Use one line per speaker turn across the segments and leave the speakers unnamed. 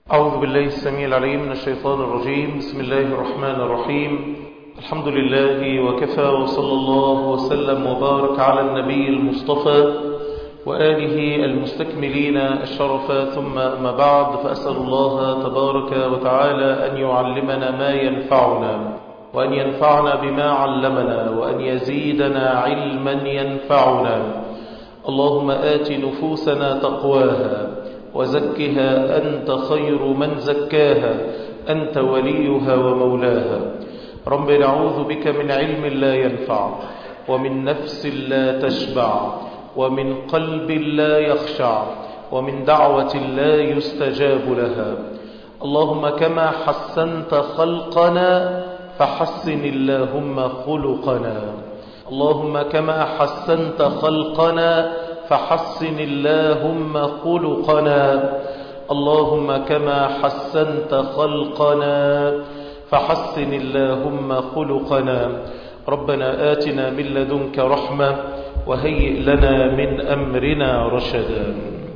أعوذ بالله السميع العليم من الشيطان الرجيم بسم الله الرحمن الرحيم الحمد لله وكفى وصلى الله وسلم وبارك على النبي المصطفى وآله المستكملين الشرف ثم ما بعد فأسأل الله تبارك وتعالى أن يعلمنا ما ينفعنا وأن ينفعنا بما علمنا وأن يزيدنا علما ينفعنا اللهم آت نفوسنا تقواها وزكها أنت خير من زكاها أنت وليها ومولاها رب نعوذ بك من علم لا ينفع ومن نفس لا تشبع ومن قلب لا يخشع ومن دعوة لا يستجاب لها اللهم كما حسنت خلقنا فحسن اللهم خلقنا اللهم كما حسنت خلقنا فحسن اللهم خلقنا اللهم كما حسنت خلقنا فحسن اللهم خلقنا ربنا آتنا من لدنك رحمة وهيئ لنا من أمرنا رشدا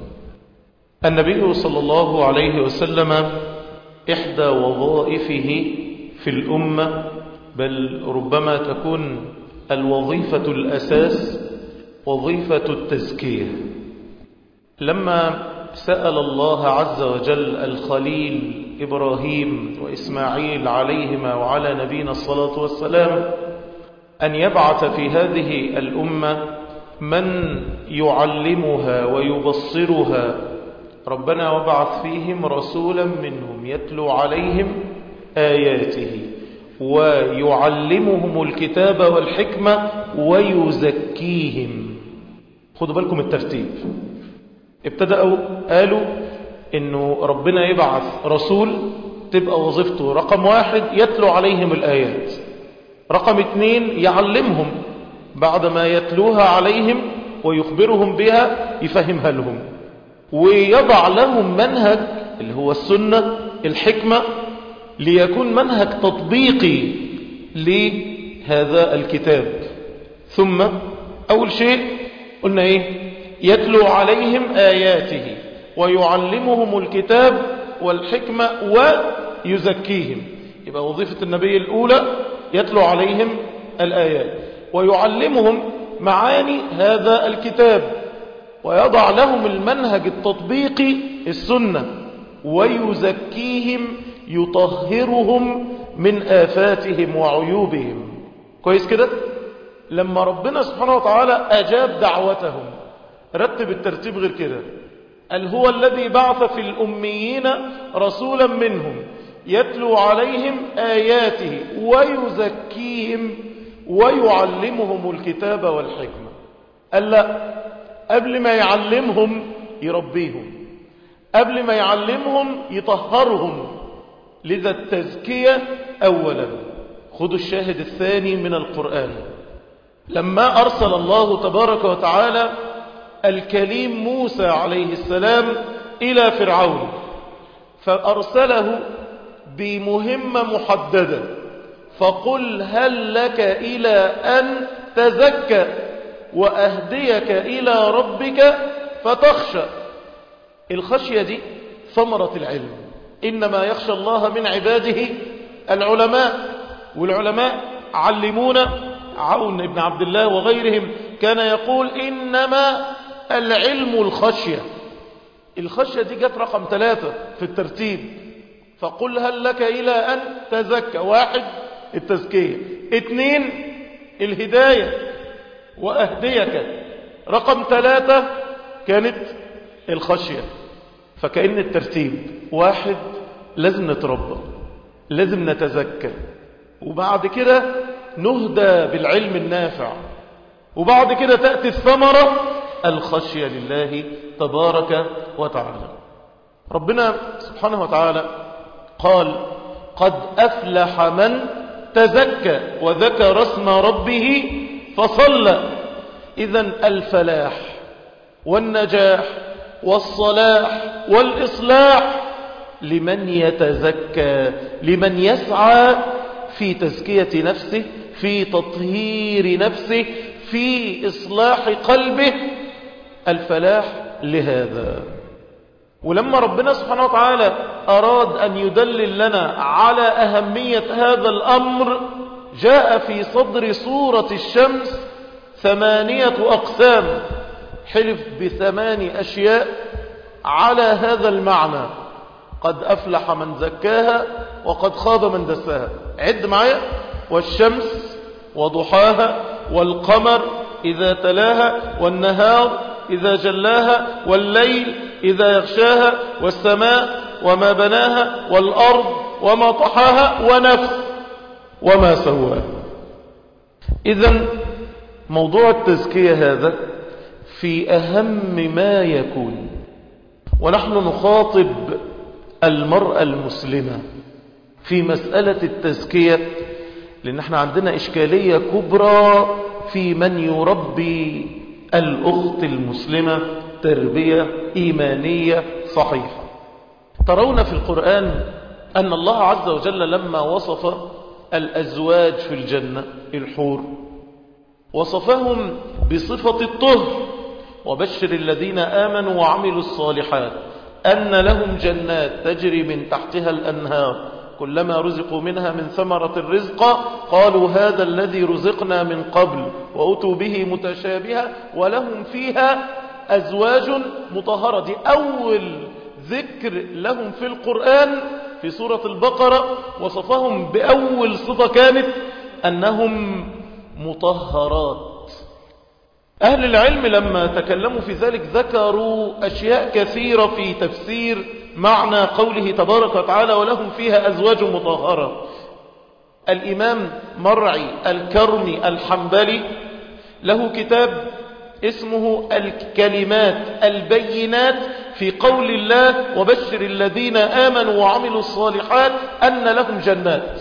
النبي صلى الله عليه وسلم إحدى وظائفه في الأمة بل ربما تكون الوظيفة الأساس وظيفة التزكية لما سأل الله عز وجل الخليل إبراهيم وإسماعيل عليهما وعلى نبينا الصلاة والسلام أن يبعث في هذه الأمة من يعلمها ويبصرها ربنا وبعث فيهم رسولا منهم يتلو عليهم آياته ويعلمهم الكتاب والحكمة ويزكيهم خدوا بالكم الترتيب ابتدأوا قالوا انه ربنا يبعث رسول تبقى وظيفته رقم واحد يتلو عليهم الآيات رقم اتنين يعلمهم بعد ما يتلوها عليهم ويخبرهم بها يفهمها لهم ويضع لهم منهج اللي هو السنة الحكمة ليكون منهج تطبيقي لهذا الكتاب ثم أول شيء قلنا إيه يتلو عليهم آياته ويعلمهم الكتاب والحكمة ويزكيهم يبقى وظيفة النبي الأولى يتلو عليهم الآيات ويعلمهم معاني هذا الكتاب ويضع لهم المنهج التطبيقي السنة ويزكيهم يطهرهم من آفاتهم وعيوبهم كويس كده لما ربنا سبحانه وتعالى أجاب دعوتهم رتب الترتيب غير كده قال هو الذي بعث في الأميين رسولا منهم يتلو عليهم آياته ويزكيهم ويعلمهم الكتاب والحكمة قال لا قبل ما يعلمهم يربيهم قبل ما يعلمهم يطهرهم لذا التزكية أولا خذوا الشاهد الثاني من القرآن لما أرسل الله تبارك وتعالى الكليم موسى عليه السلام إلى فرعون فأرسله بمهمة محددة فقل هل لك إلى أن تزكى وأهديك إلى ربك فتخشى الخشية دي ثمرة العلم إنما يخشى الله من عباده العلماء والعلماء علمونا عون بن عبد الله وغيرهم كان يقول إنما العلم الخشية الخشية دي جت رقم ثلاثة في الترتيب فقل هل لك إلى أن تزكى واحد التزكية اثنين الهداية وأهديك رقم ثلاثة كانت الخشية فكأن الترتيب واحد لازم نتربى لازم نتزكى وبعد كده نهدى بالعلم النافع وبعد كده تأتي الثمرة الخشية لله تبارك وتعالى ربنا سبحانه وتعالى قال قد أفلح من تزكى وذكر اسم ربه فصلى إذا الفلاح والنجاح والصلاح والإصلاح لمن يتزكى لمن يسعى في تزكية نفسه في تطهير نفسه في إصلاح قلبه الفلاح لهذا ولما ربنا سبحانه وتعالى أراد أن يدلل لنا على أهمية هذا الأمر جاء في صدر سورة الشمس ثمانية أقسام حلف بثمان أشياء على هذا المعنى قد أفلح من زكاها وقد خاب من دساها عد معايا والشمس وضحاها والقمر إذا تلاها والنهار إذا جلاها والليل إذا يغشاها والسماء وما بناها والأرض وما طحاها ونفس وما سواها إذا موضوع التزكية هذا في أهم ما يكون ونحن نخاطب المرأة المسلمة في مسألة التزكية لأن احنا عندنا إشكالية كبرى في من يربي الأخت المسلمة تربية إيمانية صحيحة ترون في القرآن أن الله عز وجل لما وصف الأزواج في الجنة الحور وصفهم بصفة الطهر وبشر الذين آمنوا وعملوا الصالحات أن لهم جنات تجري من تحتها الأنهار كلما رزقوا منها من ثمرة الرزق قالوا هذا الذي رزقنا من قبل وأتوا به متشابها ولهم فيها أزواج مطهرة دي أول ذكر لهم في القرآن في سورة البقرة وصفهم بأول صفة كانت أنهم مطهرات أهل العلم لما تكلموا في ذلك ذكروا أشياء كثيرة في تفسير معنى قوله تبارك وتعالى ولهم فيها أزواج مطهرة الإمام مرعي الكرمي الحنبلي له كتاب اسمه الكلمات البينات في قول الله وبشر الذين آمنوا وعملوا الصالحات أن لهم جنات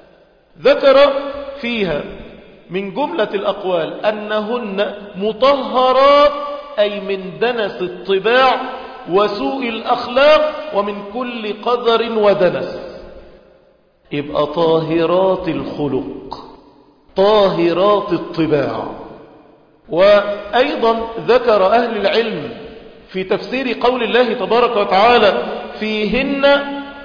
ذكر فيها من جملة الأقوال أنهن مطهرات أي من دنس الطباع وسوء الأخلاق ومن كل قذر ودنس يبقى طاهرات الخلق طاهرات الطباع وأيضا ذكر أهل العلم في تفسير قول الله تبارك وتعالى فيهن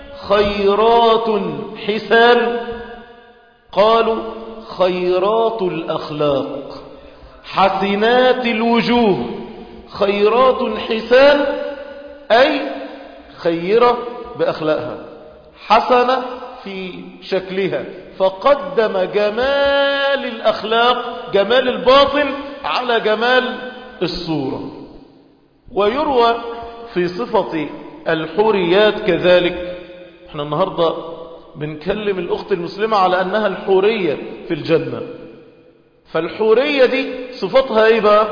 خيرات حسان قالوا خيرات الأخلاق حسنات الوجوه خيرات حسان أي خيرة بأخلاقها حسنة في شكلها فقدم جمال الأخلاق جمال الباطن على جمال الصورة ويروى في صفة الحوريات كذلك احنا النهاردة بنكلم الأخت المسلمة على أنها الحورية في الجنة فالحورية دي صفتها ايه بقى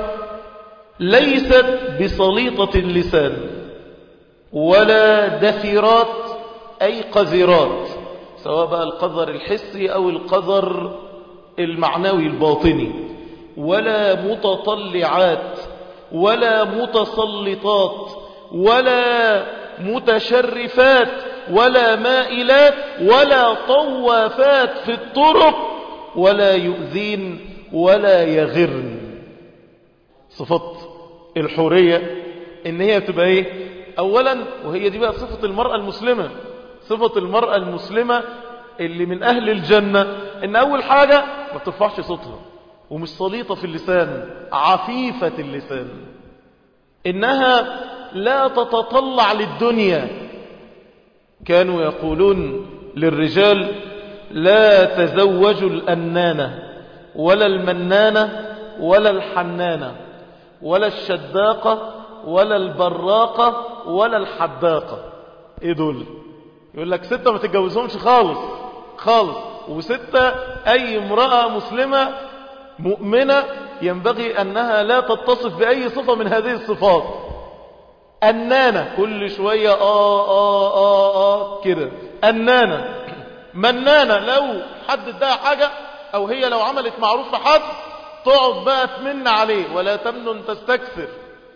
ليست بسليطة اللسان ولا دثرات أي قذرات سواء بقى القذر الحسي أو القذر المعنوي الباطني ولا متطلعات ولا متسلطات ولا متشرفات ولا مائلات ولا طوافات في الطرق ولا يؤذين ولا يغرن صفات الحورية ان هي تبقى ايه اولا وهي دي بقى صفة المرأة المسلمة صفة المرأة المسلمة اللي من اهل الجنة ان اول حاجة ما ترفعش صوتها ومش سليطة في اللسان عفيفة اللسان انها لا تتطلع للدنيا كانوا يقولون للرجال لا تزوجوا الأنانة ولا المنانة ولا الحنانة ولا الشداقة ولا البراقة ولا الحداقة ايه دول يقول لك ستة ما تتجوزهمش خالص خالص وستة اي امرأة مسلمة مؤمنة ينبغي انها لا تتصف باي صفة من هذه الصفات أنانة كل شوية آه آه آه آه كده أنانة منانة لو حد اداها حاجة أو هي لو عملت معروف في حد تقعد بقى تمن عليه ولا تمنن تستكثر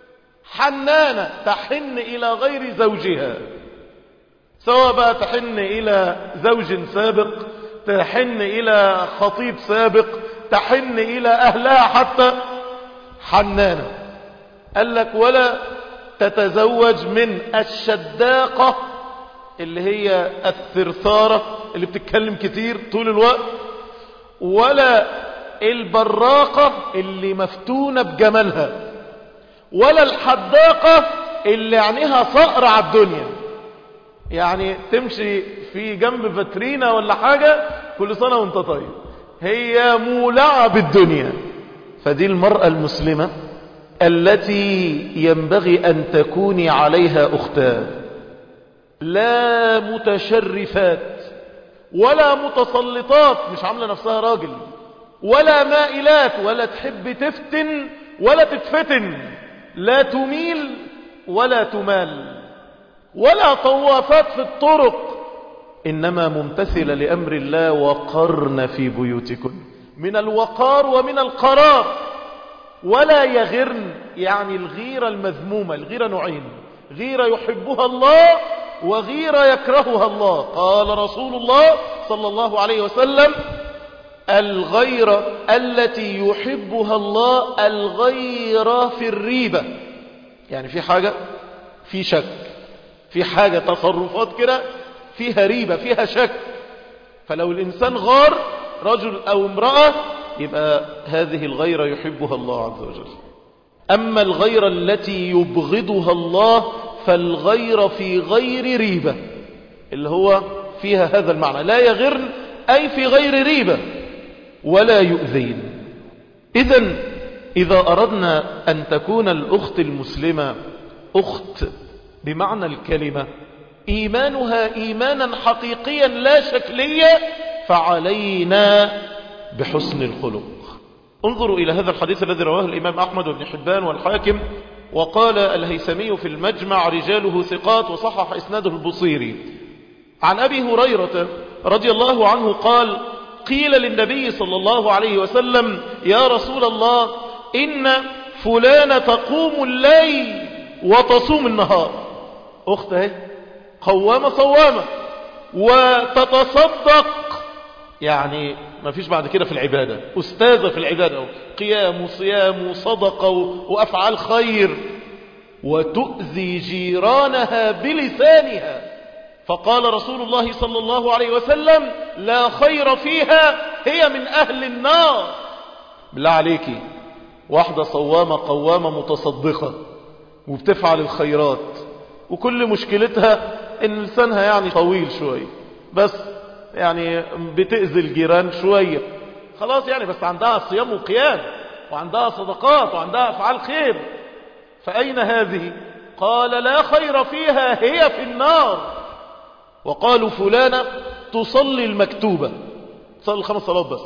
حنانة تحن إلى غير زوجها سواء بقى تحن إلى زوج سابق تحن إلى خطيب سابق تحن إلى أهلها حتى حنانة قال لك ولا تتزوج من الشداقة اللي هي الثرثارة اللي بتتكلم كتير طول الوقت ولا البراقة اللي مفتونة بجمالها ولا الحداقة اللي عينيها صقر على الدنيا يعني تمشي في جنب فترينة ولا حاجة كل سنة وانت طيب هي مولعة بالدنيا فدي المرأة المسلمة التي ينبغي أن تكوني عليها أختاه لا متشرفات ولا متسلطات مش عاملة نفسها راجل ولا مائلات ولا تحب تفتن ولا تتفتن لا تميل ولا تمال ولا طوافات في الطرق إنما ممتثلة لأمر الله وقرن في بيوتكن من الوقار ومن القرار ولا يغرن يعني الغيرة المذمومة الغيرة نوعين غيرة يحبها الله وغيرة يكرهها الله قال رسول الله صلى الله عليه وسلم الغيرة التي يحبها الله الغيرة في الريبة يعني في حاجة في شك في حاجة تصرفات كده فيها ريبة فيها شك فلو الإنسان غار رجل أو امرأة يبقى هذه الغيرة يحبها الله عز وجل أما الغيرة التي يبغضها الله فالغيرة في غير ريبة اللي هو فيها هذا المعنى لا يغرن أي في غير ريبة ولا يؤذين إذا إذا أردنا أن تكون الأخت المسلمة أخت بمعنى الكلمة إيمانها إيمانا حقيقيا لا شكليا فعلينا بحسن الخلق انظروا إلى هذا الحديث الذي رواه الإمام أحمد بن حبان والحاكم وقال الهيثمي في المجمع رجاله ثقات وصحح إسناده البصيري عن أبي هريرة رضي الله عنه قال قيل للنبي صلى الله عليه وسلم يا رسول الله إن فلانة تقوم الليل وتصوم النهار أخته قوامة صوامة وتتصدق يعني ما فيش بعد كده في العبادة أستاذة في العبادة قيام وصيام وصدقة وأفعال خير وتؤذي جيرانها بلسانها فقال رسول الله صلى الله عليه وسلم لا خير فيها هي من أهل النار بالله عليكي واحدة صوامة قوامة متصدقة وبتفعل الخيرات وكل مشكلتها ان لسانها يعني طويل شوية بس يعني بتأذي الجيران شوية خلاص يعني بس عندها صيام وقيام وعندها صدقات وعندها أفعال خير فأين هذه قال لا خير فيها هي في النار وقالوا فلانة تصلي المكتوبة تصلي الخمس صلوات بس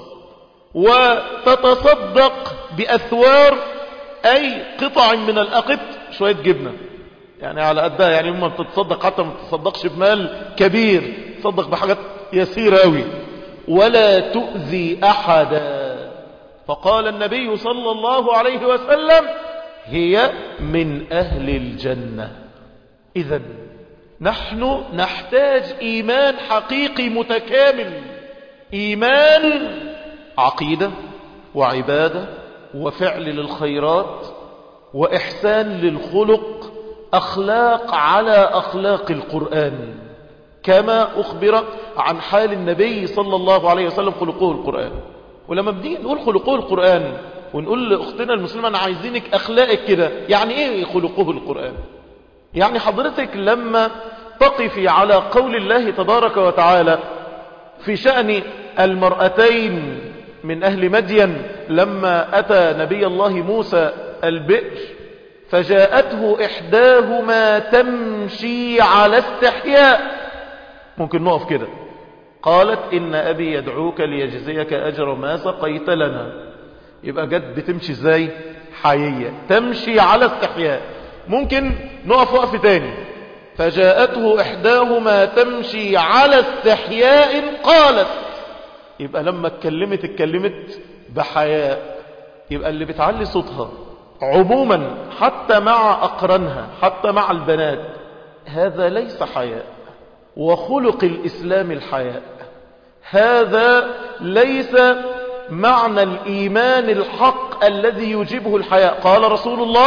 وتتصدق بأثوار أي قطع من الأقط شوية جبنة يعني على قدها يعني ما بتتصدق حتى ما تتصدقش بمال كبير تصدق بحاجات يسيرة أوي ولا تؤذي أحدا فقال النبي صلى الله عليه وسلم هي من أهل الجنة إذا نحن نحتاج إيمان حقيقي متكامل إيمان عقيدة وعبادة وفعل للخيرات وإحسان للخلق أخلاق على أخلاق القرآن كما أخبر عن حال النبي صلى الله عليه وسلم خلقه القرآن ولما بدي نقول خلقه القرآن ونقول لأختنا المسلمة أنا عايزينك أخلاقك كده يعني إيه خلقه القرآن يعني حضرتك لما تقفي على قول الله تبارك وتعالى في شأن المرأتين من أهل مدين لما أتى نبي الله موسى البئر فجاءته إحداهما تمشي على استحياء ممكن نقف كده قالت إن أبي يدعوك ليجزيك أجر ما سقيت لنا يبقى جد بتمشي ازاي حيية تمشي على استحياء ممكن نقف وقف تاني فجاءته إحداهما تمشي على استحياء قالت يبقى لما اتكلمت اتكلمت بحياء يبقى اللي بتعلي صوتها عموما حتى مع أقرانها حتى مع البنات هذا ليس حياء وخلق الإسلام الحياء هذا ليس معنى الإيمان الحق الذي يجيبه الحياء قال رسول الله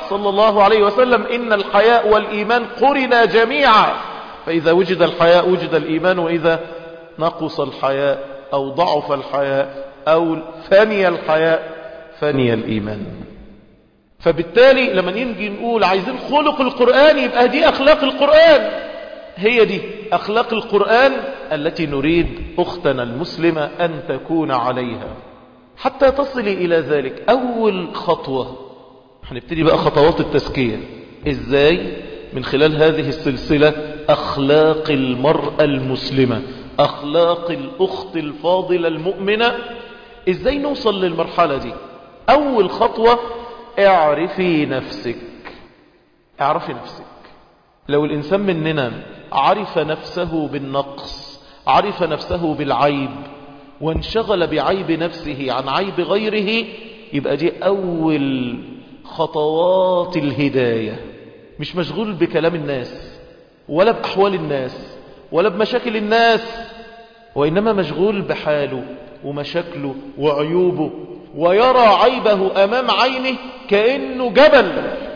صلى الله عليه وسلم إن الحياء والإيمان قرنا جميعا فإذا وجد الحياء وجد الإيمان وإذا نقص الحياء أو ضعف الحياء أو فني الحياء فني الإيمان فبالتالي لما نيجي نقول عايزين خلق القرآن يبقى دي أخلاق القرآن هي دي أخلاق القرآن التي نريد أختنا المسلمة أن تكون عليها حتى تصلي إلى ذلك أول خطوة هنبتدي بقى خطوات التزكية إزاي من خلال هذه السلسلة أخلاق المرأة المسلمة أخلاق الأخت الفاضلة المؤمنة إزاي نوصل للمرحلة دي أول خطوة اعرفي نفسك اعرفي نفسك لو الإنسان مننا عرف نفسه بالنقص عرف نفسه بالعيب وانشغل بعيب نفسه عن عيب غيره يبقى دي أول خطوات الهداية مش مشغول بكلام الناس ولا بأحوال الناس ولا بمشاكل الناس وإنما مشغول بحاله ومشاكله وعيوبه ويرى عيبه أمام عينه كأنه جبل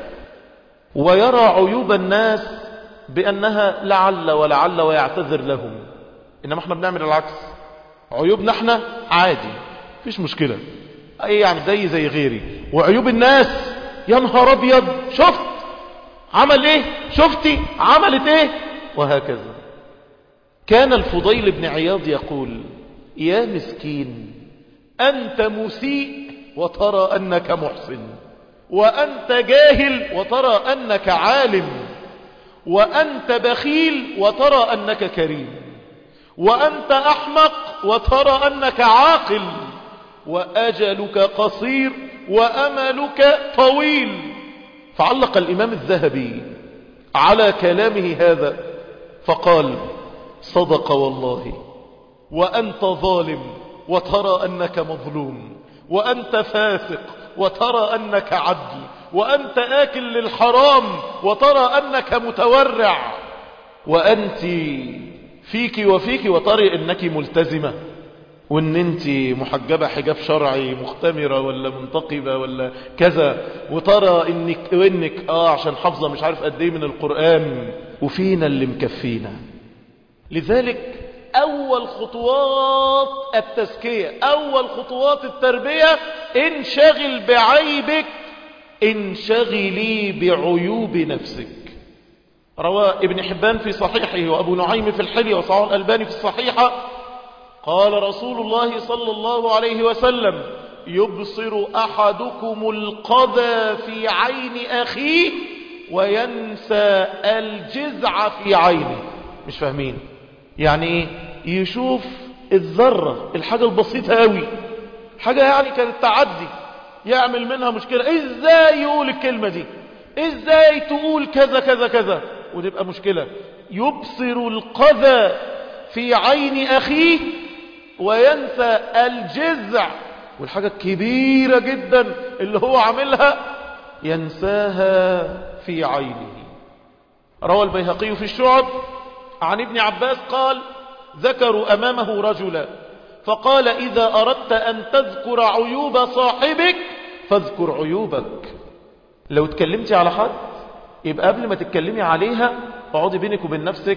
ويرى عيوب الناس بأنها لعل ولعل ويعتذر لهم إنما احنا بنعمل العكس عيوبنا احنا عادي فيش مشكلة اي يعني زي زي غيري وعيوب الناس يا نهار ابيض شفت عمل ايه شفتي عملت ايه وهكذا كان الفضيل بن عياض يقول يا مسكين أنت مسيء وترى أنك محسن وأنت جاهل وترى أنك عالم وأنت بخيل وترى أنك كريم وأنت أحمق وترى أنك عاقل وأجلك قصير وأملك طويل فعلق الإمام الذهبي على كلامه هذا فقال صدق والله وأنت ظالم وترى أنك مظلوم وأنت فاسق وترى أنك عدل وأنت آكل للحرام وترى أنك متورع وأنت فيك وفيك وترى أنك ملتزمة وان انت محجبة حجاب شرعي مختمرة ولا منتقبة ولا كذا وترى انك وانك اه عشان حافظة مش عارف قد ايه من القرآن وفينا اللي مكفينا لذلك اول خطوات التزكية اول خطوات التربية انشغل بعيبك انشغلي بعيوب نفسك روى ابن حبان في صحيحه وابو نعيم في الحلي وصحيح الالباني في الصحيحة قال رسول الله صلى الله عليه وسلم يبصر أحدكم القذى في عين أخيه وينسى الجزع في عينه مش فاهمين يعني ايه يشوف الذرة الحاجة البسيطة قوي حاجة يعني كانت تعدي يعمل منها مشكلة ازاي يقول الكلمة دي ازاي تقول كذا كذا كذا وتبقى مشكلة يبصر القذى في عين أخيه وينسى الجزع والحاجة الكبيرة جدا اللي هو عاملها ينساها في عينه روى البيهقي في الشعب عن ابن عباس قال ذكروا أمامه رجلا فقال إذا أردت أن تذكر عيوب صاحبك فاذكر عيوبك لو اتكلمتي على حد يبقى قبل ما تتكلمي عليها اقعدي بينك وبين نفسك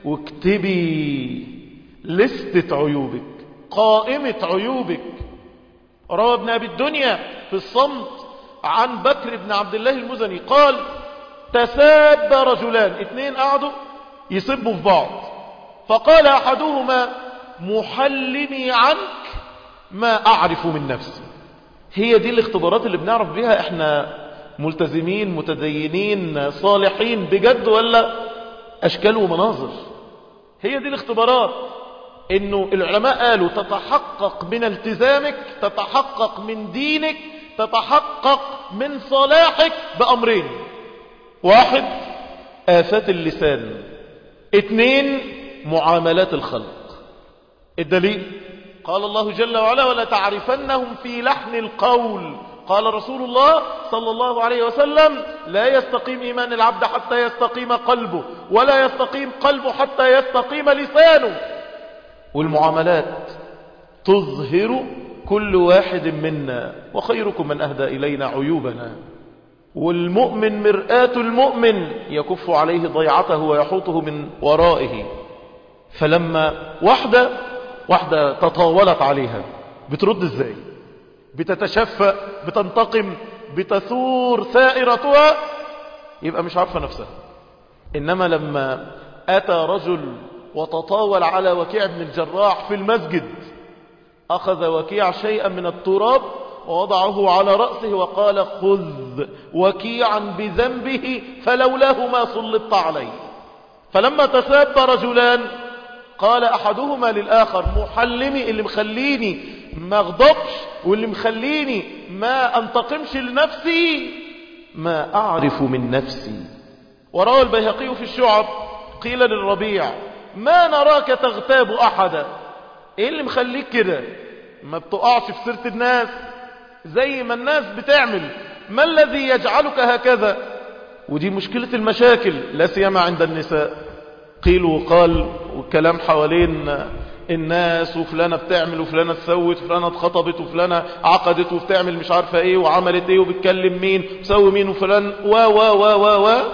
واكتبي لستة عيوبك قائمة عيوبك روى ابن أبي الدنيا في الصمت عن بكر بن عبد الله المزني قال تساب رجلان اثنين قعدوا يسبوا في بعض فقال أحدهما محلني عنك ما أعرف من نفسي هي دي الاختبارات اللي بنعرف بيها احنا ملتزمين متدينين صالحين بجد ولا أشكال ومناظر هي دي الاختبارات انه العلماء قالوا تتحقق من التزامك تتحقق من دينك تتحقق من صلاحك بأمرين واحد آفات اللسان اثنين معاملات الخلق الدليل قال الله جل وعلا ولا تعرفنهم في لحن القول قال رسول الله صلى الله عليه وسلم لا يستقيم إيمان العبد حتى يستقيم قلبه ولا يستقيم قلبه حتى يستقيم لسانه والمعاملات تظهر كل واحد منا وخيركم من أهدى إلينا عيوبنا والمؤمن مرآة المؤمن يكف عليه ضيعته ويحوطه من ورائه فلما واحدة واحدة تطاولت عليها بترد ازاي بتتشفى بتنتقم بتثور ثائرتها يبقى مش عارفة نفسها إنما لما أتى رجل وتطاول على وكيع بن الجراح في المسجد أخذ وكيع شيئا من التراب ووضعه على رأسه وقال خذ وكيعا بذنبه فلولاه ما سلطت عليه فلما تساب رجلان قال أحدهما للآخر محلمي اللي مخليني ما اغضبش واللي مخليني ما انتقمش لنفسي ما أعرف من نفسي وروى البيهقي في الشعب قيل للربيع ما نراك تغتاب أحدا ايه اللي مخليك كده ما بتقعش في سيرة الناس زي ما الناس بتعمل ما الذي يجعلك هكذا ودي مشكلة المشاكل لا سيما عند النساء قيل وقال والكلام حوالين الناس وفلانة بتعمل وفلانة تسوت وفلانة اتخطبت وفلانة عقدت وبتعمل مش عارفة ايه وعملت ايه وبتكلم مين وسوي مين وفلان و و و و و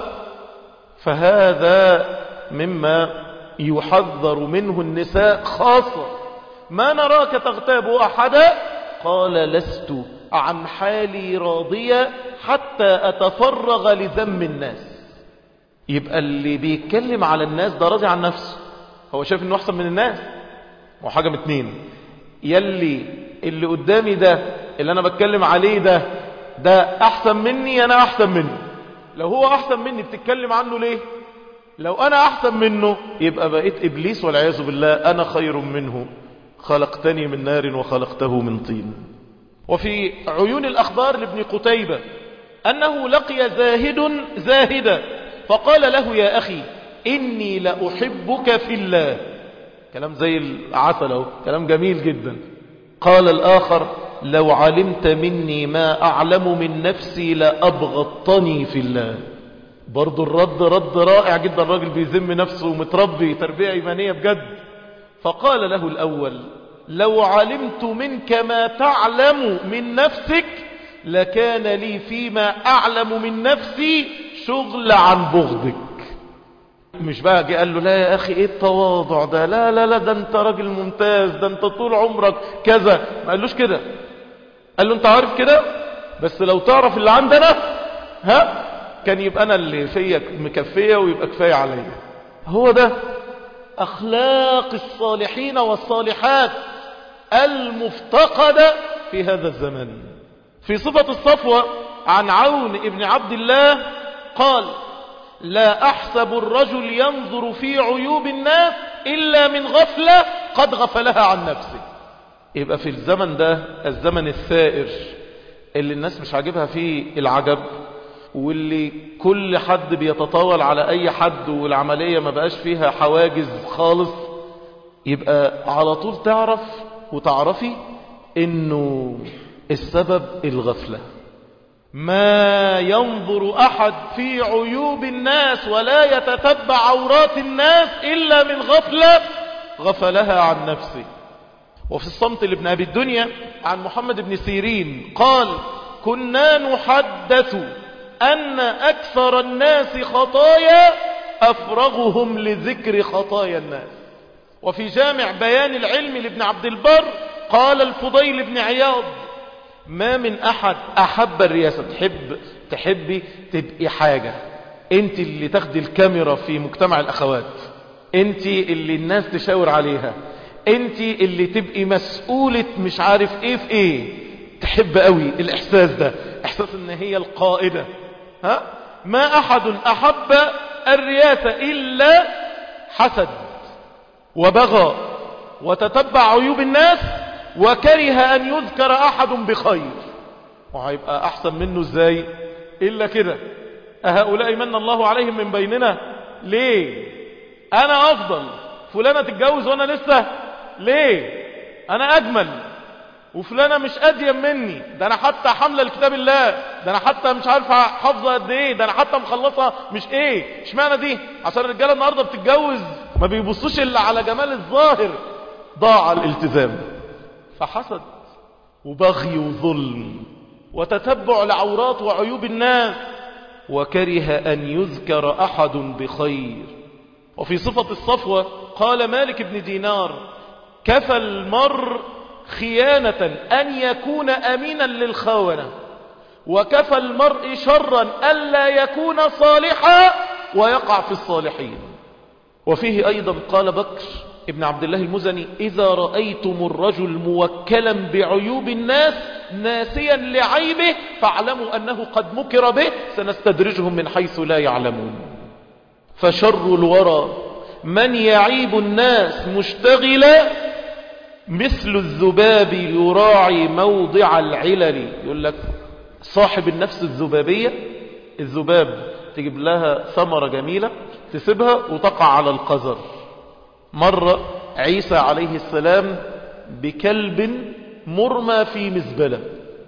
فهذا مما يحذر منه النساء خاصة ما نراك تغتاب أحدا قال لست عن حالي راضية حتى أتفرغ لذم الناس يبقى اللي بيتكلم على الناس ده راضي عن نفسه هو شايف انه احسن من الناس وحاجة من اتنين يلي اللي قدامي ده اللي انا بتكلم عليه ده ده احسن مني انا احسن منه لو هو احسن مني بتتكلم عنه ليه لو انا احسن منه يبقى بقيت ابليس والعياذ بالله انا خير منه خلقتني من نار وخلقته من طين وفي عيون الاخبار لابن قتيبة انه لقي زاهد زاهدا فقال له يا اخي اني لاحبك في الله كلام زي العسل اهو كلام جميل جدا قال الاخر لو علمت مني ما اعلم من نفسي لابغضتني في الله برضو الرد رد رائع جدا الراجل بيذم نفسه ومتربي تربية ايمانية بجد فقال له الاول لو علمت منك ما تعلم من نفسك لكان لي فيما اعلم من نفسي شغل عن بغضك مش بقى جه قال له لا يا اخي ايه التواضع ده لا لا لا ده انت راجل ممتاز ده انت طول عمرك كذا ما قالوش كده قال له انت عارف كده بس لو تعرف اللي عندنا ها كان يبقى انا اللي فيا مكفيه ويبقى كفايه عليا هو ده اخلاق الصالحين والصالحات المفتقده في هذا الزمن في صفه الصفوه عن عون ابن عبد الله قال لا أحسب الرجل ينظر في عيوب الناس إلا من غفلة قد غفلها عن نفسه يبقى في الزمن ده الزمن الثائر اللي الناس مش عاجبها فيه العجب واللي كل حد بيتطاول على أي حد والعملية ما بقاش فيها حواجز خالص يبقى على طول تعرف وتعرفي انه السبب الغفله ما ينظر أحد في عيوب الناس ولا يتتبع عورات الناس إلا من غفلة غفلها عن نفسه وفي الصمت لابن أبي الدنيا عن محمد بن سيرين قال كنا نحدث أن أكثر الناس خطايا أفرغهم لذكر خطايا الناس وفي جامع بيان العلم لابن عبد البر قال الفضيل بن عياض ما من احد احب الرياسة تحب تحبي تبقي حاجة انت اللي تاخدي الكاميرا في مجتمع الاخوات انت اللي الناس تشاور عليها انت اللي تبقي مسؤولة مش عارف ايه في ايه تحب قوي الاحساس ده احساس ان هي القائدة ها ما احد احب الرياسة الا حسد وبغى وتتبع عيوب الناس وكره أن يذكر أحد بخير وهيبقى أحسن منه إزاي إلا كده أهؤلاء من الله عليهم من بيننا ليه أنا أفضل فلانة تتجوز وأنا لسه ليه أنا أجمل وفلانة مش أديم مني ده أنا حتى حملة لكتاب الله ده أنا حتى مش عارفة حافظة قد إيه ده أنا حتى مخلصة مش إيه اشمعنى دي عشان الرجالة النهاردة بتتجوز ما بيبصوش إلا على جمال الظاهر ضاع الالتزام فحسد وبغي وظلم وتتبع العورات وعيوب الناس وكره أن يذكر أحد بخير وفي صفة الصفوة قال مالك بن دينار كفى المرء خيانة أن يكون أمينا للخونة وكفى المرء شرا ألا يكون صالحا ويقع في الصالحين وفيه أيضا قال بكر ابن عبد الله المزني إذا رأيتم الرجل موكلا بعيوب الناس ناسيا لعيبه فاعلموا أنه قد مكر به سنستدرجهم من حيث لا يعلمون فشر الورى من يعيب الناس مشتغلا مثل الذباب يراعي موضع العلل يقول لك صاحب النفس الذبابية الذباب تجيب لها ثمرة جميلة تسيبها وتقع على القذر مر عيسى عليه السلام بكلب مرمى في مزبلة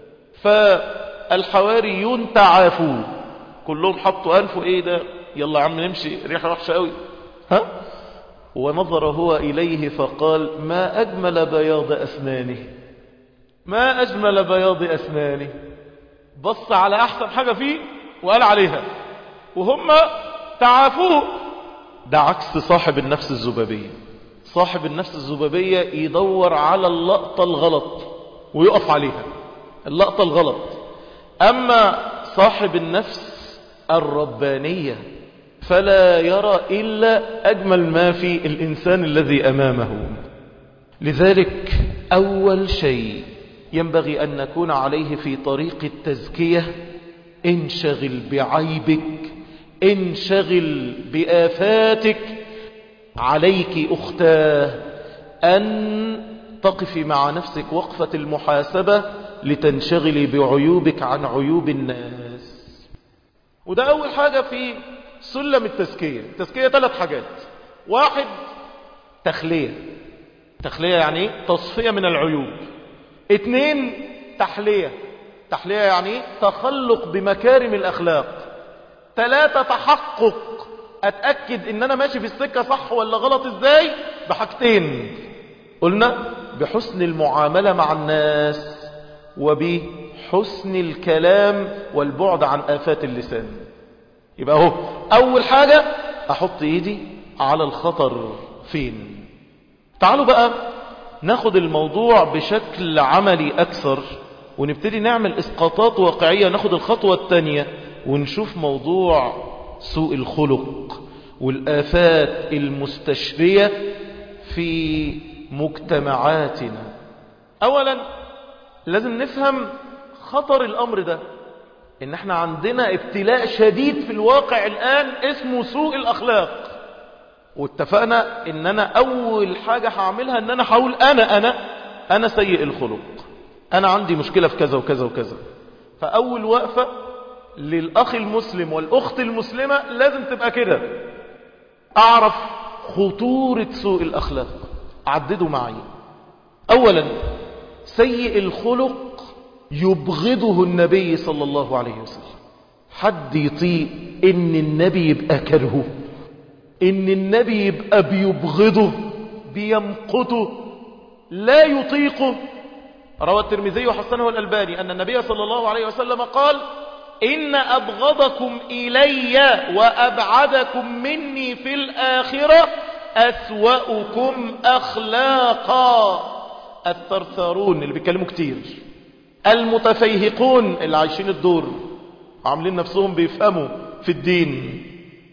فالحواريون تعافوه كلهم حطوا أنفه ايه ده يلا عم نمشي ريحة وحشة قوي ها ونظر هو إليه فقال ما أجمل بياض أسنانه ما أجمل بياض أسنانه بص على أحسن حاجة فيه وقال عليها وهم تعافوه ده عكس صاحب النفس الزبابية صاحب النفس الزبابية يدور على اللقطة الغلط ويقف عليها اللقطة الغلط أما صاحب النفس الربانية فلا يرى إلا أجمل ما في الإنسان الذي أمامه لذلك أول شيء ينبغي أن نكون عليه في طريق التزكية انشغل بعيبك انشغل بآفاتك عليك أختاه أن تقفي مع نفسك وقفة المحاسبة لتنشغلي بعيوبك عن عيوب الناس وده أول حاجة في سلم التزكية التزكية ثلاث حاجات واحد تخلية تخلية يعني تصفية من العيوب اتنين تحلية تحلية يعني تخلق بمكارم الأخلاق ثلاثة تحقق أتأكد إن أنا ماشي في السكة صح ولا غلط إزاي بحاجتين قلنا بحسن المعاملة مع الناس وبحسن الكلام والبعد عن آفات اللسان يبقى هو أول حاجة أحط إيدي على الخطر فين تعالوا بقى ناخد الموضوع بشكل عملي أكثر ونبتدي نعمل إسقاطات واقعية ناخد الخطوة الثانية ونشوف موضوع سوء الخلق والآفات المستشرية في مجتمعاتنا أولا لازم نفهم خطر الأمر ده إن احنا عندنا ابتلاء شديد في الواقع الآن اسمه سوء الأخلاق واتفقنا إن أنا أول حاجة هعملها إن أنا هقول أنا أنا أنا سيء الخلق أنا عندي مشكلة في كذا وكذا وكذا فأول وقفة للأخ المسلم والأخت المسلمة لازم تبقى كده أعرف خطورة سوء الأخلاق عددوا معي أولا سيء الخلق يبغضه النبي صلى الله عليه وسلم حد يطيق ان النبي يبقى كرهه ان النبي يبقى بيبغضه بيمقته لا يطيقه روى الترمذي وحسنه الألباني أن النبي صلى الله عليه وسلم قال إن أبغضكم إلي وأبعدكم مني في الآخرة أسوأكم أخلاقا الثرثارون اللي بيتكلموا كتير المتفيهقون اللي عايشين الدور عاملين نفسهم بيفهموا في الدين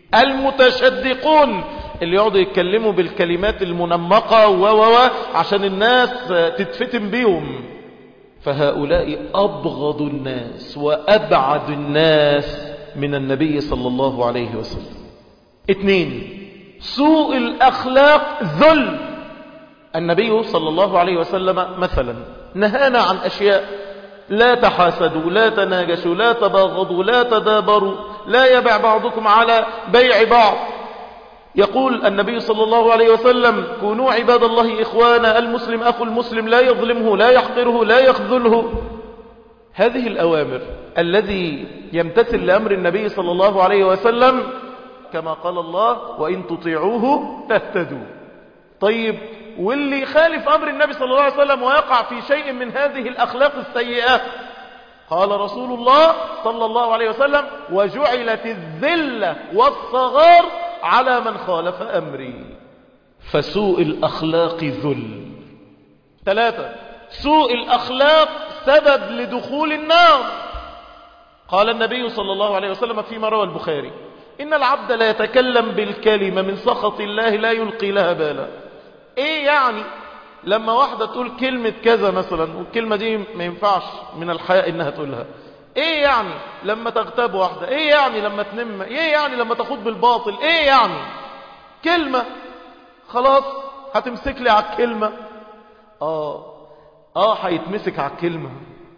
المتشدقون اللي يقعدوا يتكلموا بالكلمات المنمقة و و و عشان الناس تتفتن بيهم فهؤلاء أبغض الناس وأبعد الناس من النبي صلى الله عليه وسلم اثنين سوء الأخلاق ذل النبي صلى الله عليه وسلم مثلا نهانا عن أشياء لا تحاسدوا لا تناجشوا لا تباغضوا لا تدابروا لا يبع بعضكم على بيع بعض يقول النبي صلى الله عليه وسلم كونوا عباد الله إخوانا المسلم أخو المسلم لا يظلمه لا يحقره لا يخذله هذه الأوامر الذي يمتثل لأمر النبي صلى الله عليه وسلم كما قال الله وإن تطيعوه تهتدوا طيب واللي يخالف أمر النبي صلى الله عليه وسلم ويقع في شيء من هذه الأخلاق السيئة قال رسول الله صلى الله عليه وسلم وجعلت الذلة والصغار على من خالف أمري فسوء الأخلاق ذل ثلاثة سوء الأخلاق سبب لدخول النار قال النبي صلى الله عليه وسلم فيما روى البخاري إن العبد لا يتكلم بالكلمة من سخط الله لا يلقي لها بالا إيه يعني لما واحدة تقول كلمة كذا مثلا والكلمة دي ما ينفعش من الحياء إنها تقولها إيه يعني لما تغتاب واحدة إيه يعني لما تنم إيه يعني لما تخوض بالباطل إيه يعني كلمة خلاص هتمسك لي على الكلمة آه آه هيتمسك على الكلمة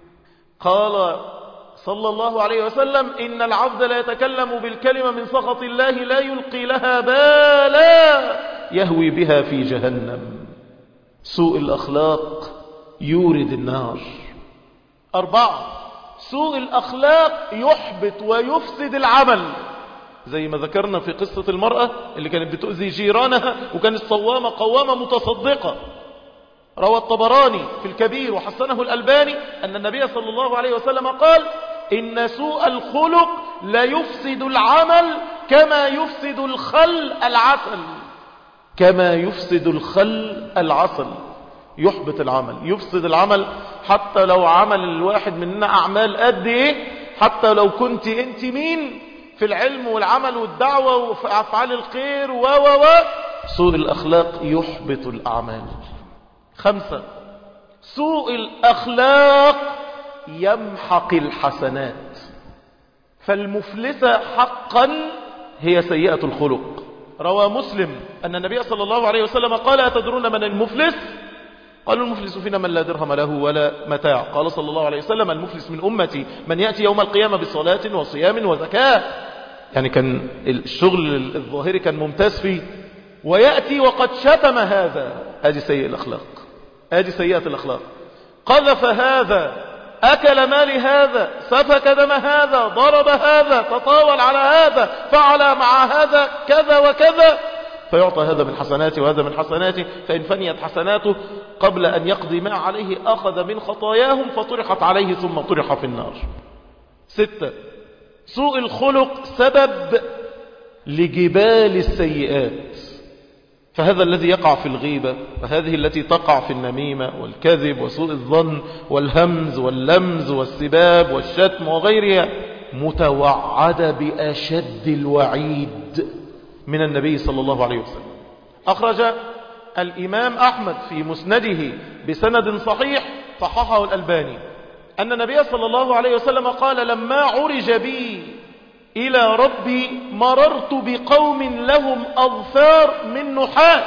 قال صلى الله عليه وسلم إن العبد لا يتكلم بالكلمة من سخط الله لا يلقي لها بالا يهوي بها في جهنم سوء الأخلاق يورد النار أربعة سوء الأخلاق يحبط ويفسد العمل زي ما ذكرنا في قصة المرأة اللي كانت بتؤذي جيرانها وكانت صوامة قوامة متصدقة روى الطبراني في الكبير وحسنه الألباني أن النبي صلى الله عليه وسلم قال إن سوء الخلق لا يفسد العمل كما يفسد الخل العسل كما يفسد الخل العسل يحبط العمل يفسد العمل حتى لو عمل الواحد مننا أعمال قد إيه حتى لو كنت أنت مين في العلم والعمل والدعوة وفي أفعال الخير و و و سوء الأخلاق يحبط الأعمال خمسة سوء الأخلاق يمحق الحسنات فالمفلسة حقا هي سيئة الخلق روى مسلم أن النبي صلى الله عليه وسلم قال أتدرون من المفلس قالوا المفلس فينا من لا درهم له ولا متاع قال صلى الله عليه وسلم المفلس من أمتي من يأتي يوم القيامة بصلاة وصيام وزكاة يعني كان الشغل الظاهري كان ممتاز فيه ويأتي وقد شتم هذا هذه سيئة الأخلاق هذه سيئة الأخلاق قذف هذا أكل مال هذا سفك دم هذا ضرب هذا تطاول على هذا فعل مع هذا كذا وكذا فيعطى هذا من حسناته وهذا من حسناته فإن فنيت حسناته قبل أن يقضي ما عليه أخذ من خطاياهم فطرحت عليه ثم طرح في النار ستة سوء الخلق سبب لجبال السيئات فهذا الذي يقع في الغيبة وهذه التي تقع في النميمة والكذب وسوء الظن والهمز واللمز والسباب والشتم وغيرها متوعد بأشد الوعيد من النبي صلى الله عليه وسلم أخرج الإمام أحمد في مسنده بسند صحيح صححه الألباني أن النبي صلى الله عليه وسلم قال لما عرج بي إلى ربي مررت بقوم لهم أظفار من نحاس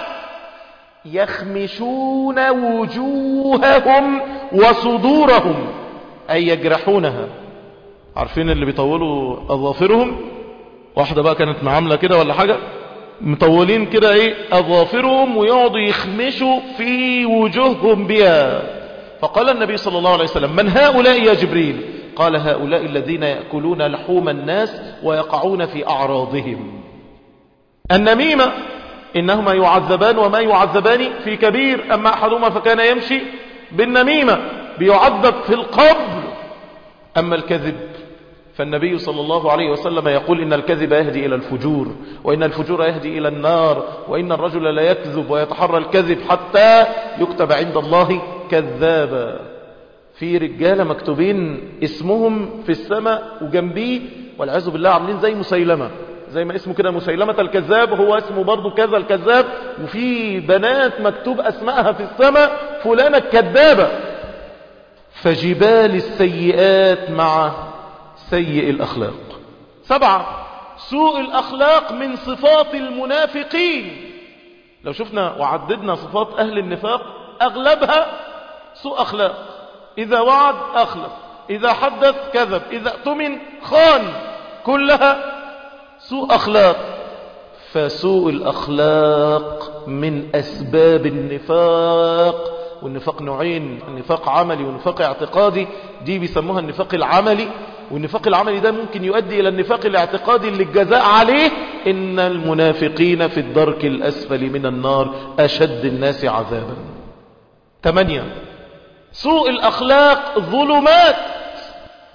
يخمشون وجوههم وصدورهم أي يجرحونها عارفين اللي بيطولوا أظافرهم واحدة بقى كانت معاملة كده ولا حاجة مطولين كده ايه أظافرهم ويقعدوا يخمشوا في وجوههم بها فقال النبي صلى الله عليه وسلم من هؤلاء يا جبريل قال هؤلاء الذين يأكلون لحوم الناس ويقعون في أعراضهم النميمة إنهما يعذبان وما يعذبان في كبير أما أحدهما فكان يمشي بالنميمة بيعذب في القبر أما الكذب فالنبي صلى الله عليه وسلم يقول إن الكذب يهدي إلى الفجور وإن الفجور يهدي إلى النار وإن الرجل لا يكذب ويتحرى الكذب حتى يكتب عند الله كذابا في رجالة مكتوبين اسمهم في السماء وجنبيه والعياذ بالله عاملين زي مسيلمة زي ما اسمه كده مسيلمة الكذاب هو اسمه برضه كذا الكذاب وفي بنات مكتوب اسمائها في السماء فلانة الكذابة فجبال السيئات مع سيء الأخلاق سبعة سوء الأخلاق من صفات المنافقين لو شفنا وعددنا صفات أهل النفاق أغلبها سوء أخلاق إذا وعد أخلف إذا حدث كذب إذا اؤتمن خان كلها سوء أخلاق فسوء الأخلاق من أسباب النفاق والنفاق نوعين النفاق عملي ونفاق اعتقادي دي بيسموها النفاق العملي والنفاق العملي ده ممكن يؤدي إلى النفاق الاعتقادي اللي الجزاء عليه إن المنافقين في الدرك الأسفل من النار أشد الناس عذابا ثمانية سوء الأخلاق ظلمات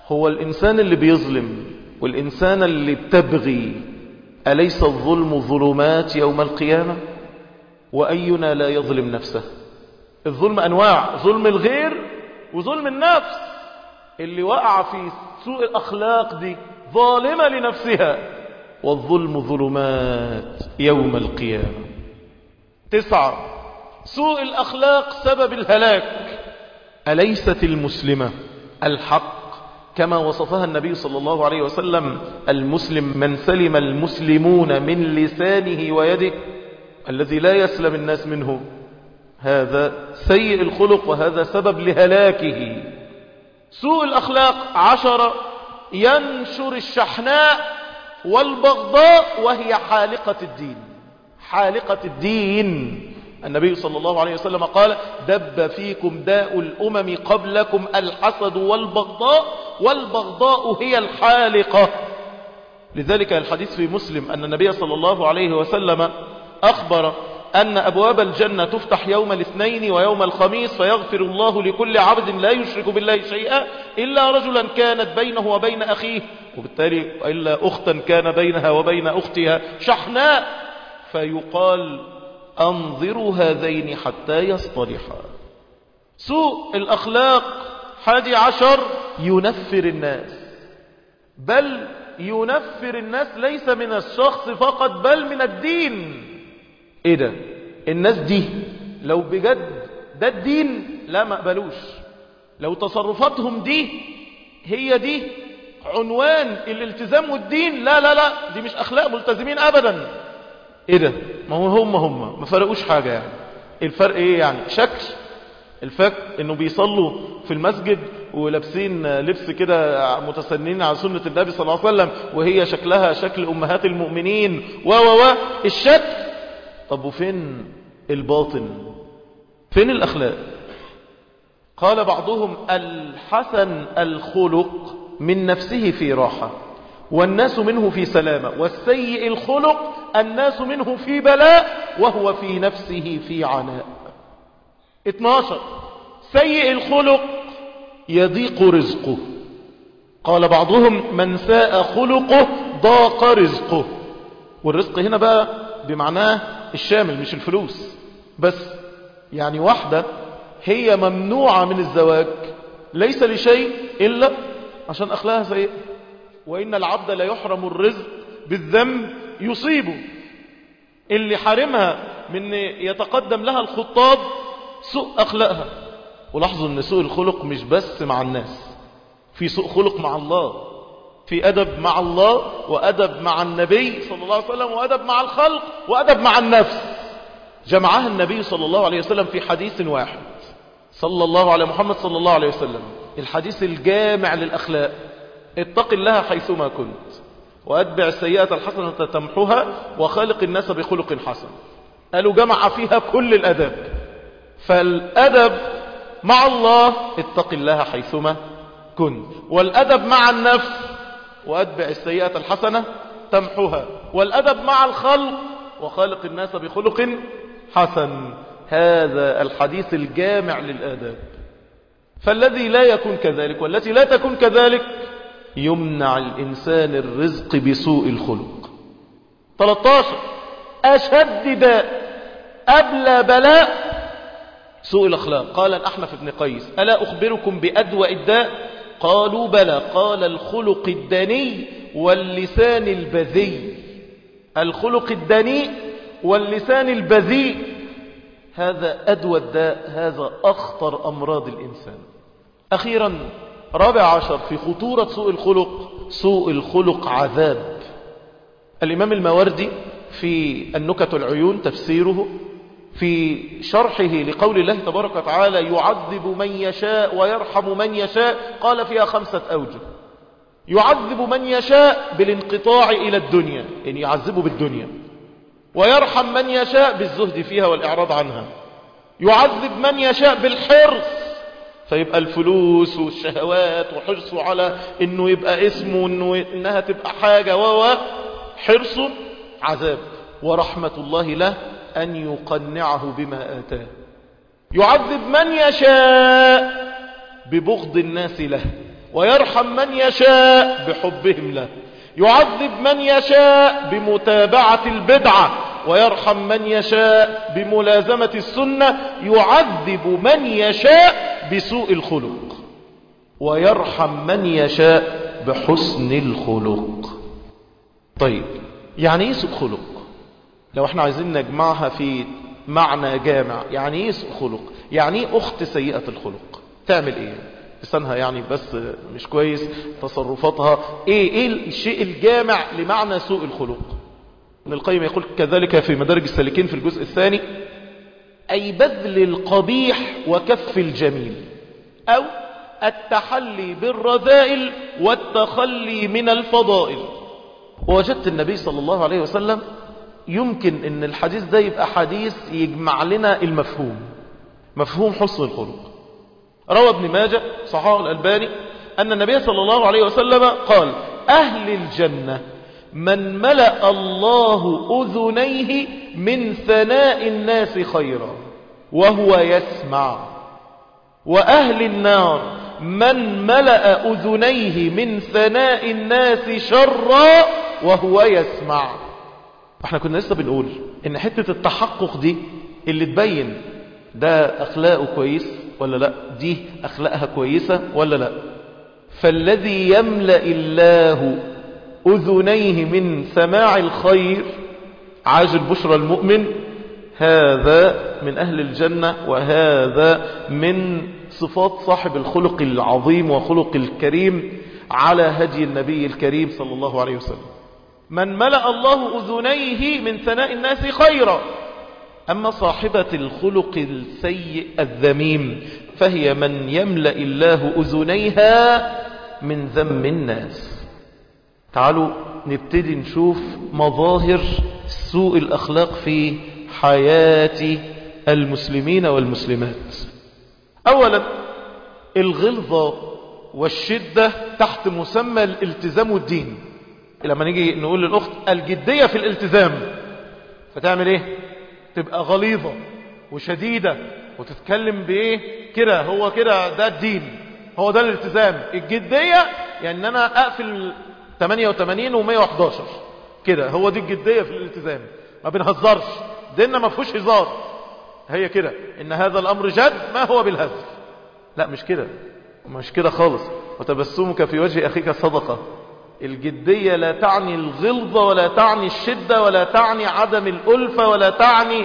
هو الإنسان اللي بيظلم والإنسان اللي بتبغي أليس الظلم ظلمات يوم القيامة وأينا لا يظلم نفسه الظلم أنواع ظلم الغير وظلم النفس اللي وقع في سوء الأخلاق دي ظالمة لنفسها والظلم ظلمات يوم القيامة تسعة سوء الأخلاق سبب الهلاك أليست المسلمة الحق كما وصفها النبي صلى الله عليه وسلم المسلم من سلم المسلمون من لسانه ويده الذي لا يسلم الناس منه هذا سيء الخلق وهذا سبب لهلاكه سوء الأخلاق عشرة ينشر الشحناء والبغضاء وهي حالقة الدين حالقة الدين النبي صلى الله عليه وسلم قال دب فيكم داء الأمم قبلكم الحسد والبغضاء والبغضاء هي الحالقة لذلك الحديث في مسلم أن النبي صلى الله عليه وسلم أخبر أن أبواب الجنة تفتح يوم الاثنين ويوم الخميس فيغفر الله لكل عبد لا يشرك بالله شيئا إلا رجلا كانت بينه وبين أخيه وبالتالي إلا أختا كان بينها وبين أختها شحناء فيقال أنظروا هذين حتى يصطلحا سوء الأخلاق حادي عشر ينفر الناس بل ينفر الناس ليس من الشخص فقط بل من الدين ايه ده الناس دي لو بجد ده الدين لا ما قبلوش لو تصرفاتهم دي هي دي عنوان الالتزام والدين لا لا لا دي مش اخلاق ملتزمين ابدا ايه ده ما هو هم هم ما فرقوش حاجة يعني الفرق ايه يعني شكل الفرق انه بيصلوا في المسجد ولابسين لبس كده متسنين على سنة النبي صلى الله عليه وسلم وهي شكلها شكل امهات المؤمنين و و و الشكل طب وفين الباطن فين الاخلاق قال بعضهم الحسن الخلق من نفسه في راحة والناس منه في سلامة والسيء الخلق الناس منه في بلاء وهو في نفسه في عناء 12 سيء الخلق يضيق رزقه قال بعضهم من ساء خلقه ضاق رزقه والرزق هنا بقى بمعناه الشامل مش الفلوس بس يعني واحدة هي ممنوعة من الزواج ليس لشيء إلا عشان أخلاقها سيئة وإن العبد لا يحرم الرزق بالذنب يصيبه اللي حارمها من يتقدم لها الخطاب سوء أخلاقها ولاحظوا أن سوء الخلق مش بس مع الناس في سوء خلق مع الله في أدب مع الله وأدب مع النبي صلى الله عليه وسلم وأدب مع الخلق وأدب مع النفس جمعها النبي صلى الله عليه وسلم في حديث واحد صلى الله على محمد صلى الله عليه وسلم الحديث الجامع للأخلاق اتق الله حيثما كنت وأتبع السيئة الحسنة تمحها وخالق الناس بخلق حسن قالوا جمع فيها كل الأدب فالأدب مع الله اتق الله حيثما كنت والأدب مع النفس وأتبع السيئة الحسنة تمحها والأدب مع الخلق وخالق الناس بخلق حسن هذا الحديث الجامع للآداب فالذي لا يكون كذلك والتي لا تكون كذلك يمنع الإنسان الرزق بسوء الخلق 13 أشد داء أبلى بلاء سوء الأخلاق قال الأحنف بن قيس ألا أخبركم بأدوى الداء قالوا بلى قال الخلق الدني واللسان البذي الخلق الدني واللسان البذيء هذا أدوى الداء هذا أخطر أمراض الإنسان أخيرا رابع عشر في خطورة سوء الخلق سوء الخلق عذاب الإمام الماوردي في النكت العيون تفسيره في شرحه لقول الله تبارك وتعالى يعذب من يشاء ويرحم من يشاء قال فيها خمسة أوجه يعذب من يشاء بالانقطاع إلى الدنيا يعني يعذبه بالدنيا ويرحم من يشاء بالزهد فيها والإعراض عنها يعذب من يشاء بالحرص فيبقى الفلوس والشهوات وحرصه على انه يبقى اسمه انه انها تبقى حاجة و حرصه عذاب ورحمة الله له ان يقنعه بما آتاه يعذب من يشاء ببغض الناس له ويرحم من يشاء بحبهم له يعذب من يشاء بمتابعة البدعة ويرحم من يشاء بملازمة السنة يعذب من يشاء بسوء الخلق ويرحم من يشاء بحسن الخلق طيب يعني ايه سوء خلق لو احنا عايزين نجمعها في معنى جامع يعني ايه سوء خلق يعني ايه اخت سيئة الخلق تعمل ايه لسانها يعني بس مش كويس تصرفاتها ايه ايه الشيء الجامع لمعنى سوء الخلق ابن القيم يقول كذلك في مدارج السالكين في الجزء الثاني اي بذل القبيح وكف الجميل او التحلي بالرذائل والتخلي من الفضائل ووجدت النبي صلى الله عليه وسلم يمكن ان الحديث ده يبقى حديث يجمع لنا المفهوم مفهوم حسن الخلق روى ابن ماجه صحابه الألباني أن النبي صلى الله عليه وسلم قال أهل الجنة من ملأ الله أذنيه من ثناء الناس خيرا وهو يسمع وأهل النار من ملأ أذنيه من ثناء الناس شرا وهو يسمع احنا كنا لسه بنقول ان حتة التحقق دي اللي تبين ده اخلاقه كويس ولا لا دي اخلاقها كويسة ولا لا فالذي يملأ الله اذنيه من سماع الخير عاجل بشرى المؤمن هذا من اهل الجنة وهذا من صفات صاحب الخلق العظيم وخلق الكريم على هدي النبي الكريم صلى الله عليه وسلم من ملأ الله أذنيه من ثناء الناس خيرا أما صاحبة الخلق السيء الذميم فهي من يملأ الله أذنيها من ذم الناس تعالوا نبتدي نشوف مظاهر سوء الأخلاق في حياة المسلمين والمسلمات أولا الغلظة والشدة تحت مسمى الالتزام والدين لما نيجي نقول للأخت الجدية في الالتزام فتعمل ايه تبقى غليظة وشديدة وتتكلم بايه كده هو كده ده الدين هو ده الالتزام الجدية يعني ان انا اقفل 88 و111 كده هو دي الجدية في الالتزام ما بنهزرش ديننا ما فيهوش هزار هي كده ان هذا الامر جد ما هو بالهزل لا مش كده مش كده خالص وتبسمك في وجه اخيك صدقة الجدية لا تعني الغلظة ولا تعني الشدة ولا تعني عدم الألفة ولا تعني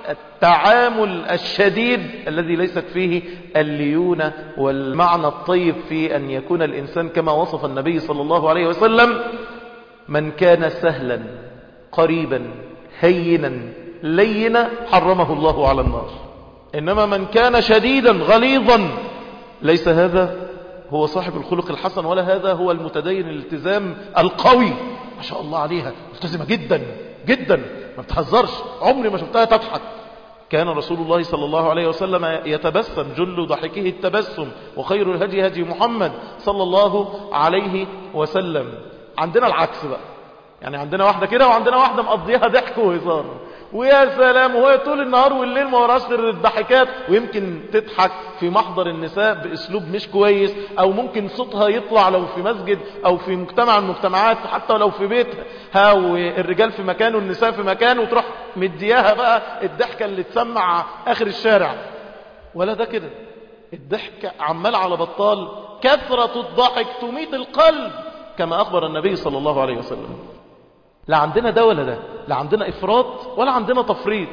التعامل الشديد الذي ليست فيه الليونة والمعنى الطيب في أن يكون الإنسان كما وصف النبي صلى الله عليه وسلم من كان سهلا قريبا هينا لينا حرمه الله على النار إنما من كان شديدا غليظا ليس هذا هو صاحب الخلق الحسن ولا هذا هو المتدين الالتزام القوي ما شاء الله عليها ملتزمة جدا جدا ما بتهزرش عمري ما شفتها تضحك كان رسول الله صلى الله عليه وسلم يتبسم جل ضحكه التبسم وخير الهدي هدي محمد صلى الله عليه وسلم عندنا العكس بقى يعني عندنا واحدة كده وعندنا واحدة مقضيها ضحك وهزار ويا سلام وهي طول النهار والليل ما وراش غير الضحكات ويمكن تضحك في محضر النساء باسلوب مش كويس او ممكن صوتها يطلع لو في مسجد او في مجتمع من المجتمعات حتى لو في بيتها والرجال في مكان والنساء في مكان وتروح مدياها بقى الضحكة اللي تسمع اخر الشارع ولا ده كده الضحك عمال على بطال كثرة الضحك تميت القلب كما اخبر النبي صلى الله عليه وسلم لا عندنا ده ولا ده لا عندنا افراط ولا عندنا تفريط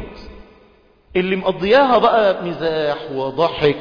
اللي مقضياها بقى مزاح وضحك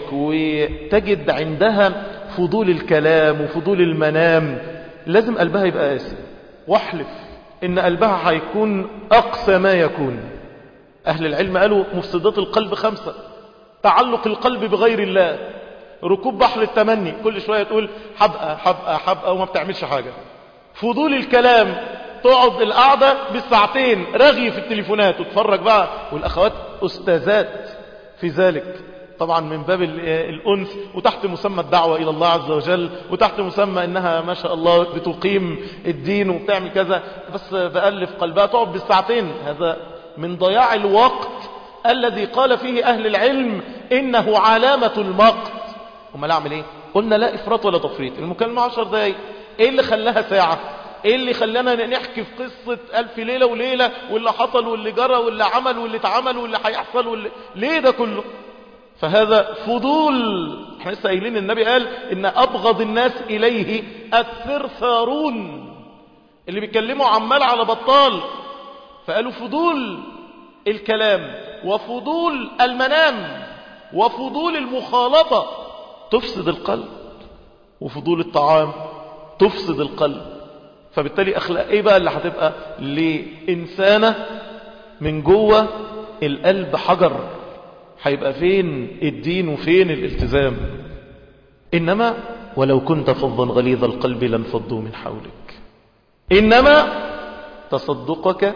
وتجد عندها فضول الكلام وفضول المنام لازم قلبها يبقى قاسي واحلف ان قلبها هيكون اقسى ما يكون اهل العلم قالوا مفسدات القلب خمسة تعلق القلب بغير الله ركوب بحر التمني كل شوية تقول حبقى حبقى حبقى وما بتعملش حاجة فضول الكلام تقعد القعدة بالساعتين رغي في التليفونات وتفرج بقى والأخوات أستاذات في ذلك طبعا من باب الأنس وتحت مسمى الدعوة إلى الله عز وجل وتحت مسمى إنها ما شاء الله بتقيم الدين وبتعمل كذا بس بألف قلبها تقعد بالساعتين هذا من ضياع الوقت الذي قال فيه أهل العلم إنه علامة المقت هم لا أعمل إيه قلنا لا افراط ولا تفريط المكالمة عشر دقايق ايه اللي خلاها ساعة ايه اللي خلانا نحكي في قصة الف ليلة وليلة واللي حصل واللي جرى واللي عمل واللي اتعمل واللي هيحصل واللي ليه ده كله فهذا فضول احنا لسه قايلين النبي قال ان ابغض الناس اليه الثرثارون اللي بيتكلموا عمال على بطال فقالوا فضول الكلام وفضول المنام وفضول المخالطة تفسد القلب وفضول الطعام تفسد القلب فبالتالي أخلاق إيه بقى اللي هتبقى لإنسانة من جوه القلب حجر هيبقى فين الدين وفين الالتزام إنما ولو كنت فظا غليظ القلب لانفضوا من حولك إنما تصدقك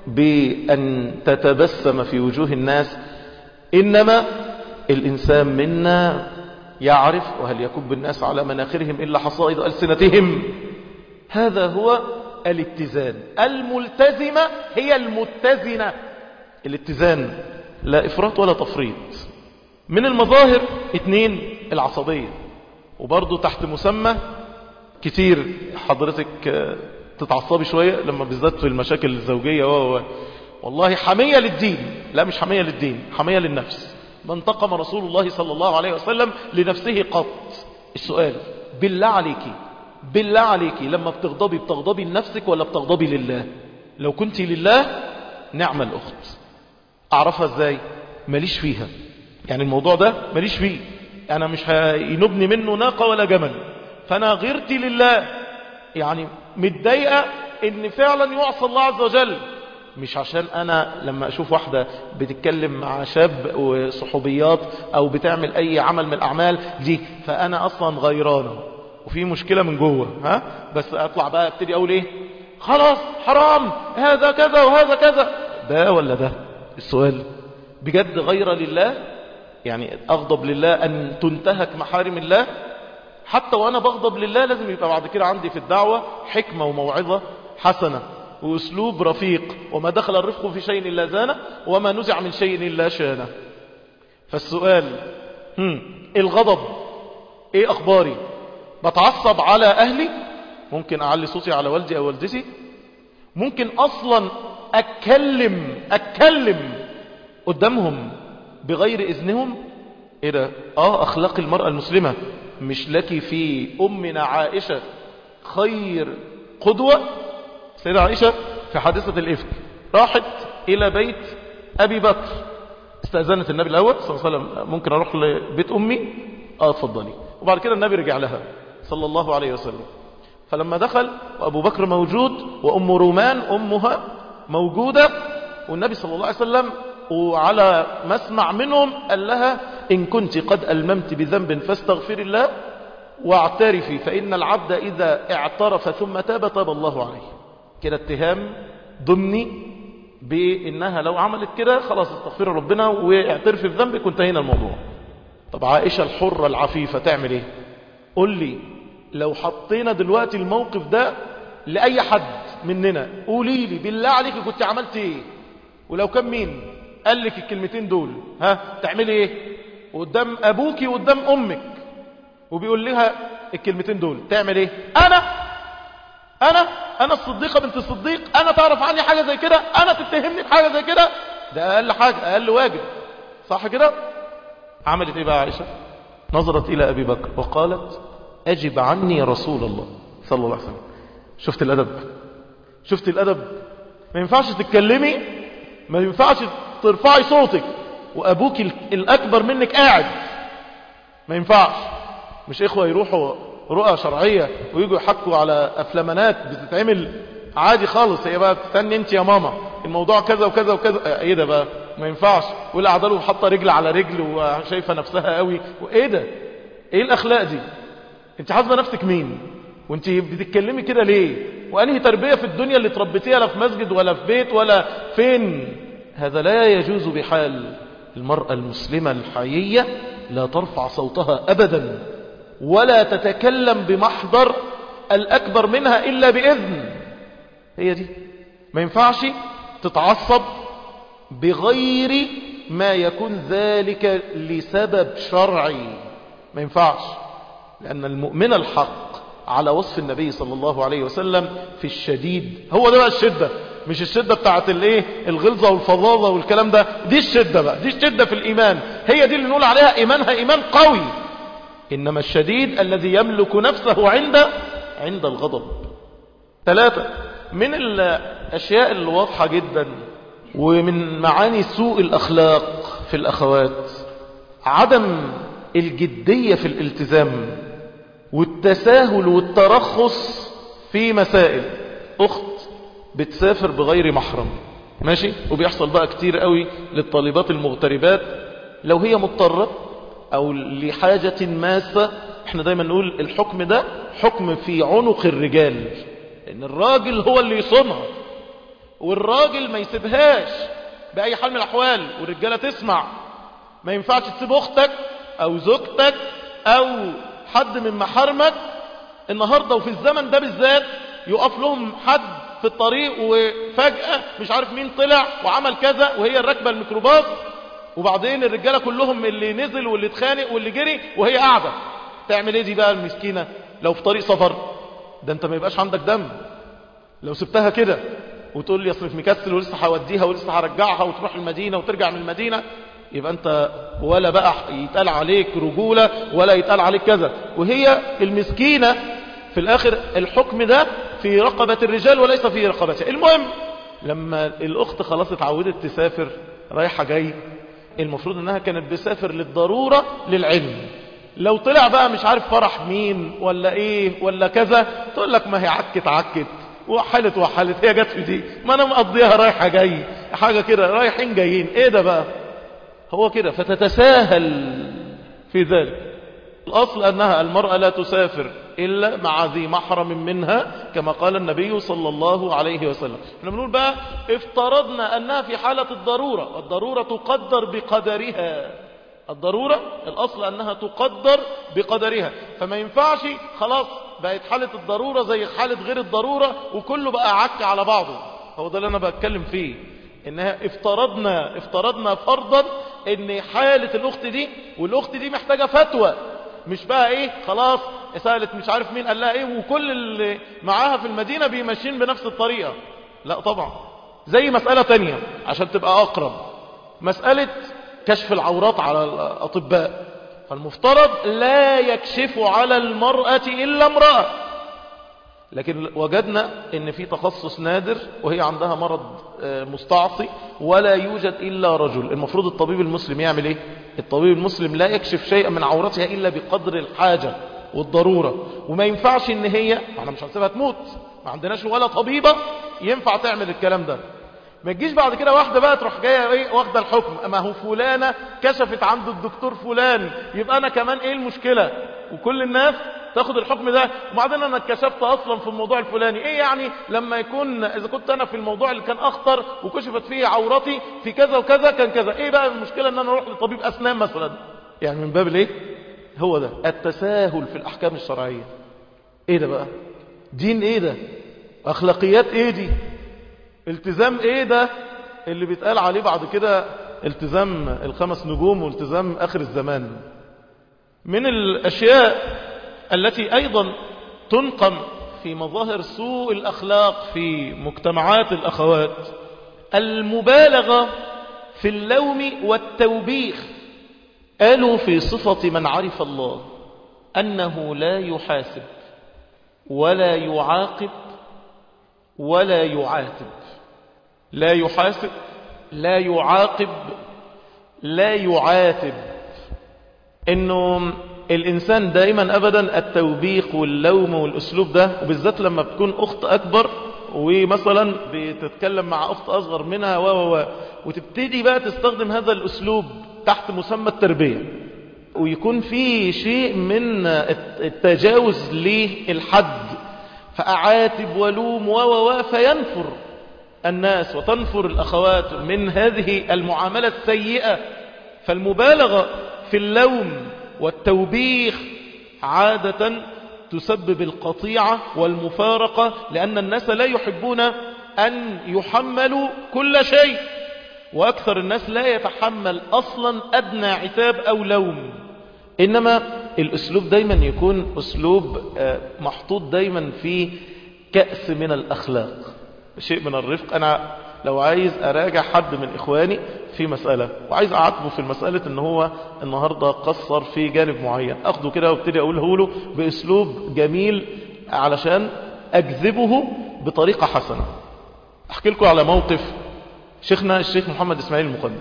بأن تتبسم في وجوه الناس إنما الإنسان منا يعرف وهل يكب الناس على مناخرهم إلا حصائد ألسنتهم هذا هو الاتزان الملتزمة هي المتزنة الاتزان لا إفراط ولا تفريط من المظاهر اتنين العصبية وبرضو تحت مسمى كتير حضرتك تتعصبي شوية لما بالذات في المشاكل الزوجية و والله حمية للدين لا مش حمية للدين حمية للنفس ما انتقم رسول الله صلى الله عليه وسلم لنفسه قط السؤال بالله عليكي بالله عليكي لما بتغضبي بتغضبي لنفسك ولا بتغضبي لله لو كنت لله نعم الأخت أعرفها ازاي ماليش فيها يعني الموضوع ده ماليش فيه أنا مش هينبني منه ناقة ولا جمل فأنا غيرتي لله يعني متضايقة ان فعلا يعصى الله عز وجل مش عشان انا لما اشوف واحدة بتتكلم مع شاب وصحوبيات او بتعمل اي عمل من الاعمال دي فانا اصلا غيرانة وفي مشكلة من جوه ها بس اطلع بقى ابتدي اقول ايه خلاص حرام هذا كذا وهذا كذا ده ولا ده السؤال بجد غير لله يعني اغضب لله ان تنتهك محارم الله حتى وانا بغضب لله لازم يبقى بعد كده عندي في الدعوة حكمة وموعظة حسنة واسلوب رفيق وما دخل الرفق في شيء الا زانه وما نزع من شيء الا شانه فالسؤال هم الغضب ايه اخباري بتعصب على اهلي ممكن اعلي صوتي على والدي او والدتي ممكن اصلا اتكلم اتكلم قدامهم بغير اذنهم ايه ده اه اخلاق المرأة المسلمة مش لك في امنا عائشة خير قدوة سيدة عائشة في حادثة الإفك راحت إلى بيت أبي بكر استأذنت النبي الأول صلى الله عليه وسلم ممكن أروح لبيت أمي آه اتفضلي وبعد كده النبي رجع لها صلى الله عليه وسلم فلما دخل وأبو بكر موجود وأم رومان أمها موجودة والنبي صلى الله عليه وسلم وعلى مسمع منهم قال لها إن كنت قد ألممت بذنب فاستغفر الله واعترفي فإن العبد إذا اعترف ثم تاب تاب الله عليه كده اتهام ضمني بانها لو عملت كده خلاص استغفر ربنا واعترف بذنبك وانتهينا الموضوع طب عائشة الحرة العفيفة تعمل ايه قول لي لو حطينا دلوقتي الموقف ده لأي حد مننا قولي لي بالله عليك كنت عملت ايه ولو كان مين قال لك الكلمتين دول ها تعملي ايه قدام ابوكي وقدام امك وبيقول لها الكلمتين دول تعمل ايه انا انا انا الصديقة بنت الصديق انا تعرف عني حاجة زي كده انا تتهمني بحاجة زي كده ده اقل حاجة اقل واجب صح كده عملت ايه بقى عائشة نظرت الى ابي بكر وقالت اجب عني يا رسول الله صلى الله عليه وسلم شفت الادب شفت الادب ما ينفعش تتكلمي ما ينفعش ترفعي صوتك وابوك الاكبر منك قاعد ما ينفعش مش اخوة يروحوا رؤى شرعية ويجوا يحكوا على أفلامانات بتتعمل عادي خالص هي بقى تستني انت يا ماما الموضوع كذا وكذا وكذا ايه ده بقى ما ينفعش واللي عضله حاطه رجل على رجل وشايفه نفسها قوي وايه ده ايه الاخلاق دي انت حاسبه نفسك مين وانت بتتكلمي كده ليه وانهي تربيه في الدنيا اللي تربيتيها لا في مسجد ولا في بيت ولا فين هذا لا يجوز بحال المرأة المسلمة الحيية لا ترفع صوتها أبدا ولا تتكلم بمحضر الأكبر منها إلا بإذن هي دي ما ينفعش تتعصب بغير ما يكون ذلك لسبب شرعي ما ينفعش لأن المؤمن الحق على وصف النبي صلى الله عليه وسلم في الشديد هو ده بقى الشدة مش الشدة بتاعت الايه الغلظة والفظاظة والكلام ده دي الشدة بقى دي الشدة في الإيمان هي دي اللي نقول عليها إيمانها إيمان قوي إنما الشديد الذي يملك نفسه عند عند الغضب ثلاثة من الأشياء اللي واضحة جدا ومن معاني سوء الأخلاق في الأخوات عدم الجدية في الالتزام والتساهل والترخص في مسائل أخت بتسافر بغير محرم ماشي وبيحصل بقى كتير قوي للطالبات المغتربات لو هي مضطرة أو لحاجة ماسة احنا دايما نقول الحكم ده حكم في عنق الرجال ان الراجل هو اللي يصنها والراجل ما يسيبهاش بأي حال من الأحوال والرجالة تسمع ما ينفعش تسيب أختك أو زوجتك أو حد من محارمك النهاردة وفي الزمن ده بالذات يقف لهم حد في الطريق وفجأة مش عارف مين طلع وعمل كذا وهي الركبة الميكروباص وبعدين الرجالة كلهم اللي نزل واللي اتخانق واللي جري وهي قاعدة تعمل ايه دي بقى المسكينة لو في طريق سفر ده انت ما يبقاش عندك دم لو سبتها كده وتقول لي اصرف مكسل ولسه هوديها ولسه هرجعها وتروح المدينة وترجع من المدينة يبقى انت ولا بقى يتقال عليك رجولة ولا يتقال عليك كذا وهي المسكينة في الاخر الحكم ده في رقبة الرجال وليس في رقبتها المهم لما الاخت خلاص اتعودت تسافر رايحة جاي المفروض انها كانت بتسافر للضرورة للعلم لو طلع بقى مش عارف فرح مين ولا ايه ولا كذا تقول لك ما هي عكت عكت وحلت وحلت هي جت في دي ما انا مقضيها رايحة جاي حاجة كده رايحين جايين ايه ده بقى هو كده فتتساهل في ذلك الأصل أنها المرأة لا تسافر إلا مع ذي محرم منها كما قال النبي صلى الله عليه وسلم احنا بنقول بقى افترضنا أنها في حالة الضرورة والضرورة تقدر بقدرها الضرورة الأصل أنها تقدر بقدرها فما ينفعش خلاص بقت حالة الضرورة زي حالة غير الضرورة وكله بقى عك على بعضه هو ده اللي أنا بتكلم فيه إنها افترضنا افترضنا فرضا إن حالة الأخت دي والأخت دي محتاجة فتوى مش بقى ايه خلاص سألت مش عارف مين قال لها ايه وكل اللي معاها في المدينة بيمشين بنفس الطريقة لا طبعا زي مسألة تانية عشان تبقى اقرب مسألة كشف العورات على الاطباء فالمفترض لا يكشف على المرأة الا امرأة لكن وجدنا ان في تخصص نادر وهي عندها مرض مستعصي ولا يوجد الا رجل المفروض الطبيب المسلم يعمل ايه الطبيب المسلم لا يكشف شيئا من عورتها الا بقدر الحاجة والضرورة وما ينفعش ان هي احنا مش هنسيبها تموت ما عندناش ولا طبيبة ينفع تعمل الكلام ده ما تجيش بعد كده واحدة بقى تروح جاية ايه واخدة الحكم ما هو فلانة كشفت عند الدكتور فلان يبقى انا كمان ايه المشكلة وكل الناس تاخد الحكم ده وبعدين انا اتكشفت اصلا في الموضوع الفلاني ايه يعني لما يكون اذا كنت انا في الموضوع اللي كان اخطر وكشفت فيه عورتي في كذا وكذا كان كذا ايه بقى المشكلة ان انا اروح لطبيب اسنان مثلا يعني من باب الايه هو ده التساهل في الاحكام الشرعية ايه ده بقى دين ايه ده اخلاقيات ايه دي التزام ايه ده اللي بيتقال عليه بعد كده التزام الخمس نجوم والتزام اخر الزمان من الاشياء التي أيضا تنقم في مظاهر سوء الأخلاق في مجتمعات الأخوات المبالغة في اللوم والتوبيخ قالوا في صفة من عرف الله أنه لا يحاسب ولا يعاقب ولا يعاتب لا يحاسب لا يعاقب لا يعاتب انه الإنسان دائما أبدا التوبيخ واللوم والأسلوب ده وبالذات لما بتكون أخت أكبر ومثلا بتتكلم مع أخت أصغر منها و و وتبتدي بقى تستخدم هذا الأسلوب تحت مسمى التربية ويكون في شيء من التجاوز للحد فأعاتب ولوم و و فينفر الناس وتنفر الأخوات من هذه المعاملة السيئة فالمبالغة في اللوم والتوبيخ عادة تسبب القطيعة والمفارقة لأن الناس لا يحبون أن يحملوا كل شيء وأكثر الناس لا يتحمل أصلا أدنى عتاب أو لوم إنما الأسلوب دايما يكون أسلوب محطوط دايما في كأس من الأخلاق شيء من الرفق أنا لو عايز أراجع حد من إخواني في مسألة وعايز أعاتبه في المسألة ان هو النهاردة قصر في جانب معين أخده كده وابتدي أقوله له بأسلوب جميل علشان أجذبه بطريقة حسنة أحكي لكم على موقف شيخنا الشيخ محمد إسماعيل المقدم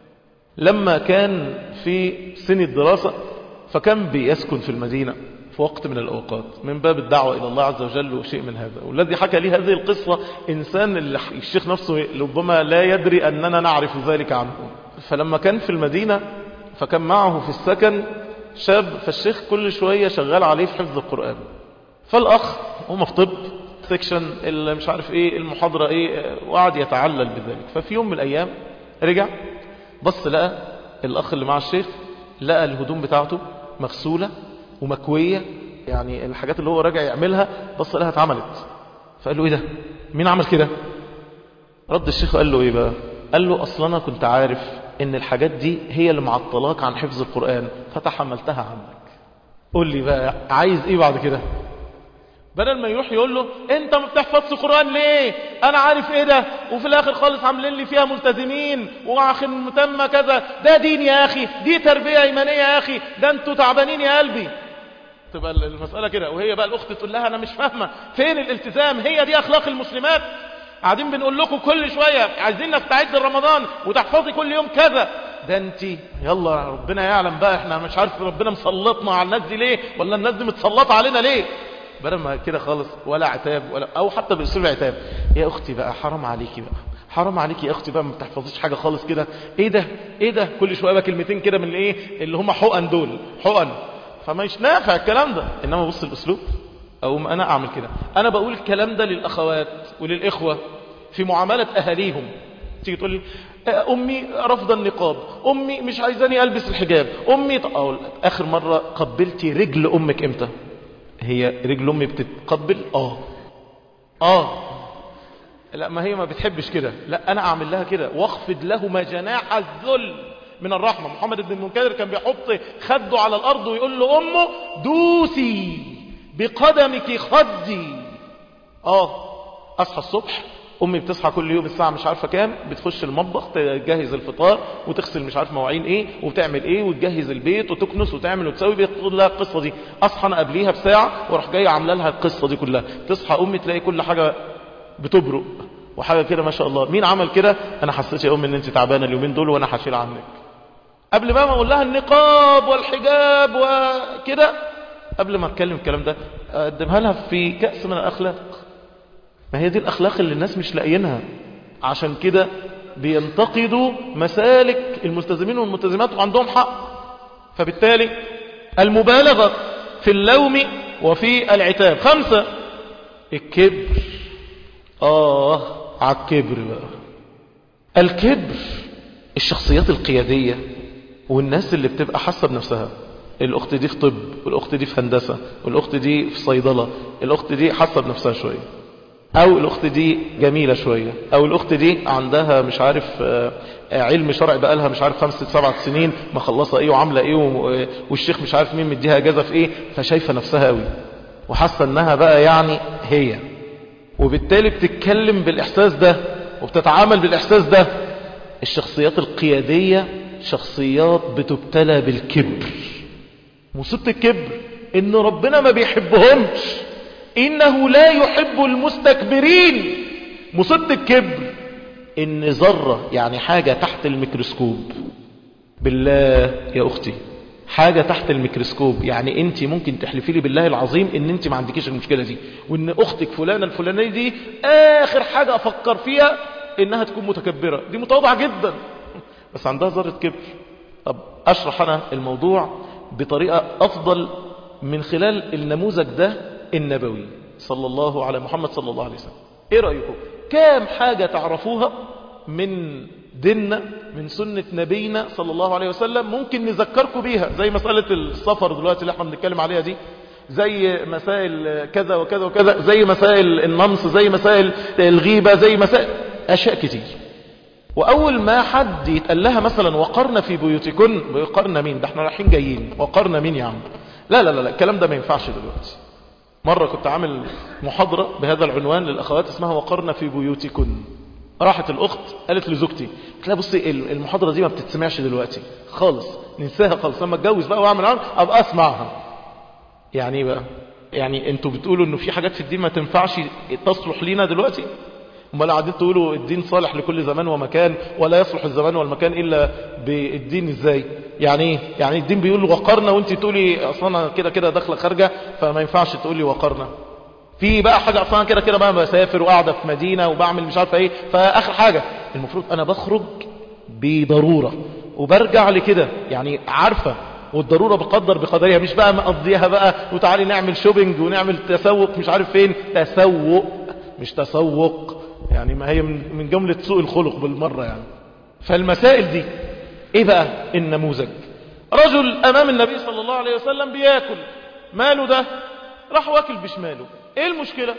لما كان في سن الدراسة فكان بيسكن في المدينة في وقت من الأوقات من باب الدعوة إلى الله عز وجل وشيء من هذا والذي حكى لي هذه القصة إنسان اللي الشيخ نفسه ربما لا يدري أننا نعرف ذلك عنه فلما كان في المدينة فكان معه في السكن شاب فالشيخ كل شوية شغال عليه في حفظ القرآن فالأخ هم في طب سيكشن اللي مش عارف ايه المحاضرة ايه وقعد يتعلل بذلك ففي يوم من الأيام رجع بص لقى الأخ اللي مع الشيخ لقى الهدوم بتاعته مغسولة ومكوية يعني الحاجات اللي هو راجع يعملها بص لها اتعملت فقال له ايه ده مين عمل كده رد الشيخ قال له ايه بقى قال له اصلا انا كنت عارف ان الحاجات دي هي اللي معطلاك عن حفظ القرآن فتحملتها عنك قول لي بقى عايز ايه بعد كده بدل ما يروح يقول له انت ما بتحفظش قرآن ليه انا عارف ايه ده وفي الاخر خالص عاملين لي فيها ملتزمين واخر متم كذا ده دين يا اخي دي تربية ايمانية يا اخي ده انتوا تعبانين يا قلبي تبقى المسألة كده وهي بقى الاخت تقول لها انا مش فاهمة فين الالتزام هي دي اخلاق المسلمات قاعدين بنقول لكم كل شوية عايزين نستعد لرمضان وتحفظي كل يوم كذا ده انت يلا ربنا يعلم بقى احنا مش عارف ربنا مسلطنا على الناس دي ليه ولا الناس دي متسلطة علينا ليه بدل ما كده خالص ولا عتاب ولا او حتى باسلوب عتاب يا اختي بقى حرام عليكي بقى حرام عليكي يا اختي بقى ما بتحفظيش حاجه خالص كده ايه ده ايه ده كل شويه بقى كلمتين كده من الايه اللي هم حقن دول حقن فمش نافع الكلام ده انما بص الاسلوب او ما انا اعمل كده انا بقول الكلام ده للاخوات وللاخوه في معامله اهاليهم تيجي تقول لي امي رافضه النقاب امي مش عايزاني البس الحجاب امي أقول اخر مره قبلتي رجل امك امتى هي رجل امي بتتقبل اه اه لا ما هي ما بتحبش كده لا انا اعمل لها كده واخفض لهما جناح الذل من الرحمة محمد بن المنكدر كان بيحط خده على الارض ويقول له امه دوسي بقدمك خدي اه اصحى الصبح امي بتصحى كل يوم الساعة مش عارفة كام بتخش المطبخ تجهز الفطار وتغسل مش عارف مواعين ايه وبتعمل ايه وتجهز البيت وتكنس وتعمل وتسوي بتقول لها القصة دي اصحى انا قبليها بساعة واروح جاي عامله لها القصة دي كلها تصحى امي تلاقي كل حاجة بتبرق وحاجة كده ما شاء الله مين عمل كده انا حسيت يا امي ان انت تعبانة اليومين دول وانا هشيل عنك قبل بقى ما اقول لها النقاب والحجاب وكده قبل ما اتكلم الكلام ده اقدمها لها في كأس من الاخلاق ما هي دي الأخلاق اللي الناس مش لاقيينها عشان كده بينتقدوا مسالك الملتزمين والملتزمات وعندهم حق فبالتالي المبالغة في اللوم وفي العتاب خمسة الكبر آه على الكبر بقى الكبر الشخصيات القيادية والناس اللي بتبقى حاسة بنفسها الأخت دي في طب والأخت دي في هندسة والأخت دي في صيدلة الأخت دي حاسة بنفسها شوية او الاخت دي جميلة شوية او الاخت دي عندها مش عارف علم شرع بقالها مش عارف خمسة سبعة سنين مخلصة ايه وعاملة ايه والشيخ مش عارف مين مديها اجازة في ايه فشايفة نفسها قوي وحاسة انها بقى يعني هي وبالتالي بتتكلم بالاحساس ده وبتتعامل بالاحساس ده الشخصيات القيادية شخصيات بتبتلى بالكبر مصيبة الكبر ان ربنا ما بيحبهمش إنه لا يحب المستكبرين مصيبة الكبر إن ذرة يعني حاجة تحت الميكروسكوب بالله يا أختي حاجة تحت الميكروسكوب يعني انت ممكن تحلفي لي بالله العظيم ان انت ما عندكيش المشكلة دي وان اختك فلانة الفلانية دي اخر حاجة افكر فيها انها تكون متكبرة دي متواضعة جدا بس عندها ذرة كبر طب اشرح انا الموضوع بطريقة افضل من خلال النموذج ده النبوي صلى الله على محمد صلى الله عليه وسلم ايه رأيكم كام حاجة تعرفوها من ديننا من سنة نبينا صلى الله عليه وسلم ممكن نذكركم بيها زي مسألة السفر دلوقتي اللي احنا بنتكلم عليها دي زي مسائل كذا وكذا وكذا زي مسائل النمص زي مسائل الغيبة زي مسائل أشياء كتير وأول ما حد يتقال لها مثلا وقرنا في بيوتكن وقرنا مين ده احنا رايحين جايين وقرنا مين يا عم لا لا لا لا الكلام ده ما ينفعش دلوقتي مرة كنت عامل محاضرة بهذا العنوان للأخوات اسمها وقرنا في بيوتكن راحت الأخت قالت لزوجتي قلت لها بصي المحاضرة دي ما بتتسمعش دلوقتي خالص ننساها خالص لما اتجوز بقى واعمل عمل ابقى اسمعها يعني ايه بقى يعني انتوا بتقولوا انه في حاجات في الدين ما تنفعش تصلح لينا دلوقتي امال قاعدين تقولوا الدين صالح لكل زمان ومكان ولا يصلح الزمان والمكان الا بالدين ازاي يعني ايه يعني الدين بيقول وقرنا وانت تقولي اصلا كده كده داخله خارجه فما ينفعش تقولي وقرنا في بقى حاجه اصلا كده كده بقى بسافر وقاعده في مدينه وبعمل مش عارفه ايه فاخر حاجه المفروض انا بخرج بضروره وبرجع لكده يعني عارفه والضرورة بقدر بقدرها مش بقى مقضيها بقى وتعالي نعمل شوبينج ونعمل تسوق مش عارف فين تسوق مش تسوق يعني ما هي من جملة سوء الخلق بالمرة يعني فالمسائل دي ايه بقى النموذج رجل امام النبي صلى الله عليه وسلم بياكل ماله ده راح واكل بشماله ايه المشكلة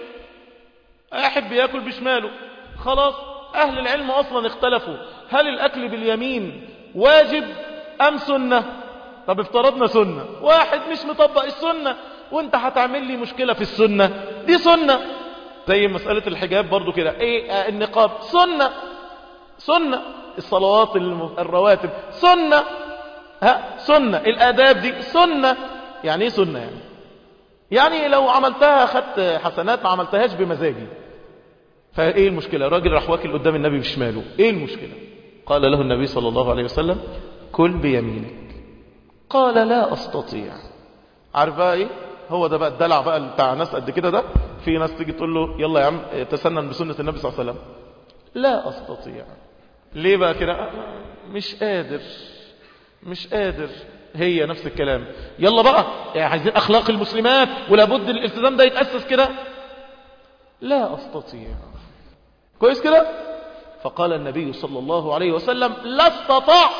احب ياكل بشماله خلاص اهل العلم اصلا اختلفوا هل الاكل باليمين واجب ام سنة طب افترضنا سنة واحد مش مطبق السنة وانت هتعمل لي مشكلة في السنة دي سنة زي مسألة الحجاب برضو كده ايه آه النقاب سنة سنة الصلوات الرواتب سنة ها سنة الاداب دي سنة يعني ايه سنة يعني يعني لو عملتها خدت حسنات ما عملتهاش بمزاجي فايه المشكلة الراجل راح واكل قدام النبي بشماله ايه المشكلة قال له النبي صلى الله عليه وسلم كل بيمينك قال لا استطيع عارف بقى ايه هو ده بقى الدلع بقى بتاع ناس قد كده ده في ناس تيجي تقول له يلا يا عم تسنن بسنة النبي صلى الله عليه وسلم لا استطيع ليه بقى كده مش قادر مش قادر هي نفس الكلام يلا بقى يعني عايزين اخلاق المسلمات ولابد الالتزام ده يتأسس كده لا استطيع كويس كده فقال النبي صلى الله عليه وسلم لا استطاع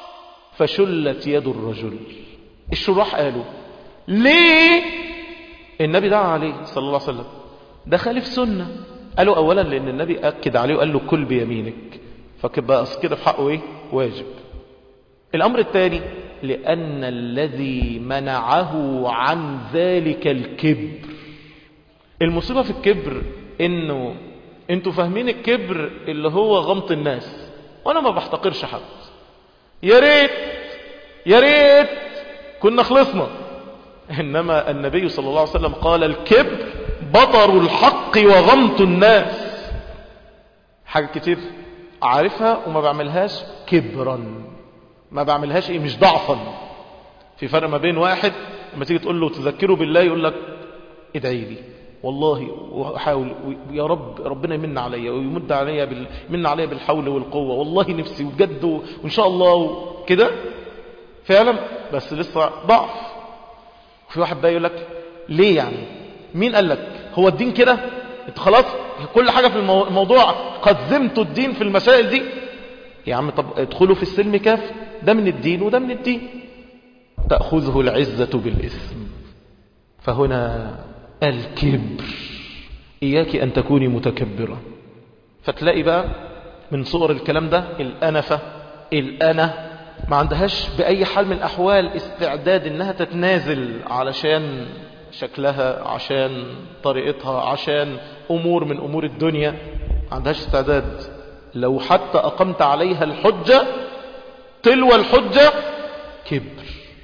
فشلت يد الرجل الشراح قالوا ليه النبي دعا عليه صلى الله عليه وسلم ده خالف سنة قالوا اولا لان النبي اكد عليه وقال له كل بيمينك فكبقى كده في حقه ايه واجب الامر الثاني لان الذي منعه عن ذلك الكبر المصيبة في الكبر انه انتوا فاهمين الكبر اللي هو غمط الناس وانا ما بحتقرش حد يا ريت يا ريت كنا خلصنا انما النبي صلى الله عليه وسلم قال الكبر بطر الحق وغمط الناس حاجة كتير عارفها وما بعملهاش كبرا ما بعملهاش ايه مش ضعفا في فرق ما بين واحد لما تيجي تقول له تذكره بالله يقول لك ادعي لي والله وحاول يا رب ربنا يمن عليا ويمد عليا بال... يمن عليا بالحول والقوة والله نفسي وبجد وإن شاء الله كده فعلا بس لسه ضعف في واحد بقى يقول لك ليه يعني مين قال لك هو الدين كده انت خلاص كل حاجة في الموضوع قد زمت الدين في المسائل دي يا عم طب ادخلوا في السلم كاف ده من الدين وده من الدين تأخذه العزة بالإثم فهنا الكبر إياك أن تكوني متكبرة فتلاقي بقى من صور الكلام ده الأنفة الأنا ما عندهاش بأي حال من الأحوال استعداد إنها تتنازل علشان شكلها عشان طريقتها عشان أمور من أمور الدنيا ما عندهاش استعداد لو حتى أقمت عليها الحجة تلو الحجة كبر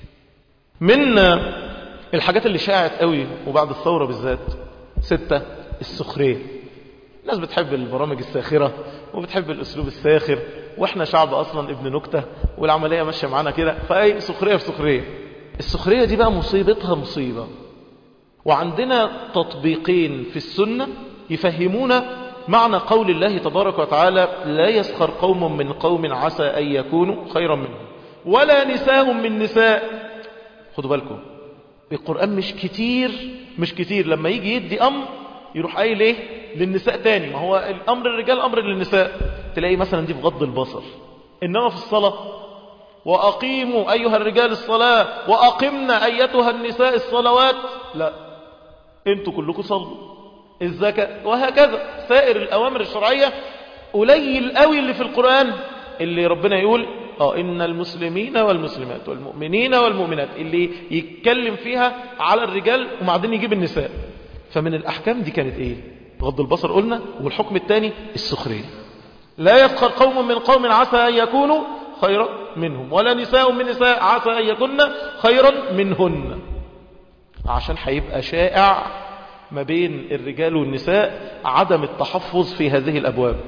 من الحاجات اللي شاعت قوي وبعد الثورة بالذات ستة السخرية الناس بتحب البرامج الساخرة وبتحب الأسلوب الساخر وإحنا شعب أصلا ابن نكتة والعملية ماشية معانا كده فأي سخرية في سخرية السخرية دي بقى مصيبتها مصيبة وعندنا تطبيقين في السنة يفهمونا معنى قول الله تبارك وتعالى لا يسخر قوم من قوم عسى أن يكونوا خيرا منهم ولا نساء من نساء خدوا بالكم القرآن مش كتير مش كتير لما يجي يدي أمر يروح قايل ايه للنساء تاني ما هو الأمر الرجال أمر للنساء تلاقي مثلا دي في غض البصر إنما في الصلاة وأقيموا أيها الرجال الصلاة وأقمنا أيتها النساء الصلوات لا انتوا كلكم صلوا الزكاة وهكذا سائر الأوامر الشرعية قليل قوي اللي في القرآن اللي ربنا يقول اه ان المسلمين والمسلمات والمؤمنين والمؤمنات اللي يتكلم فيها على الرجال وبعدين يجيب النساء فمن الاحكام دي كانت ايه غض البصر قلنا والحكم الثاني السخريه لا يسخر قوم من قوم عسى ان يكونوا خيرا منهم ولا نساء من نساء عسى ان يكن خيرا منهن عشان هيبقى شائع ما بين الرجال والنساء عدم التحفظ في هذه الابواب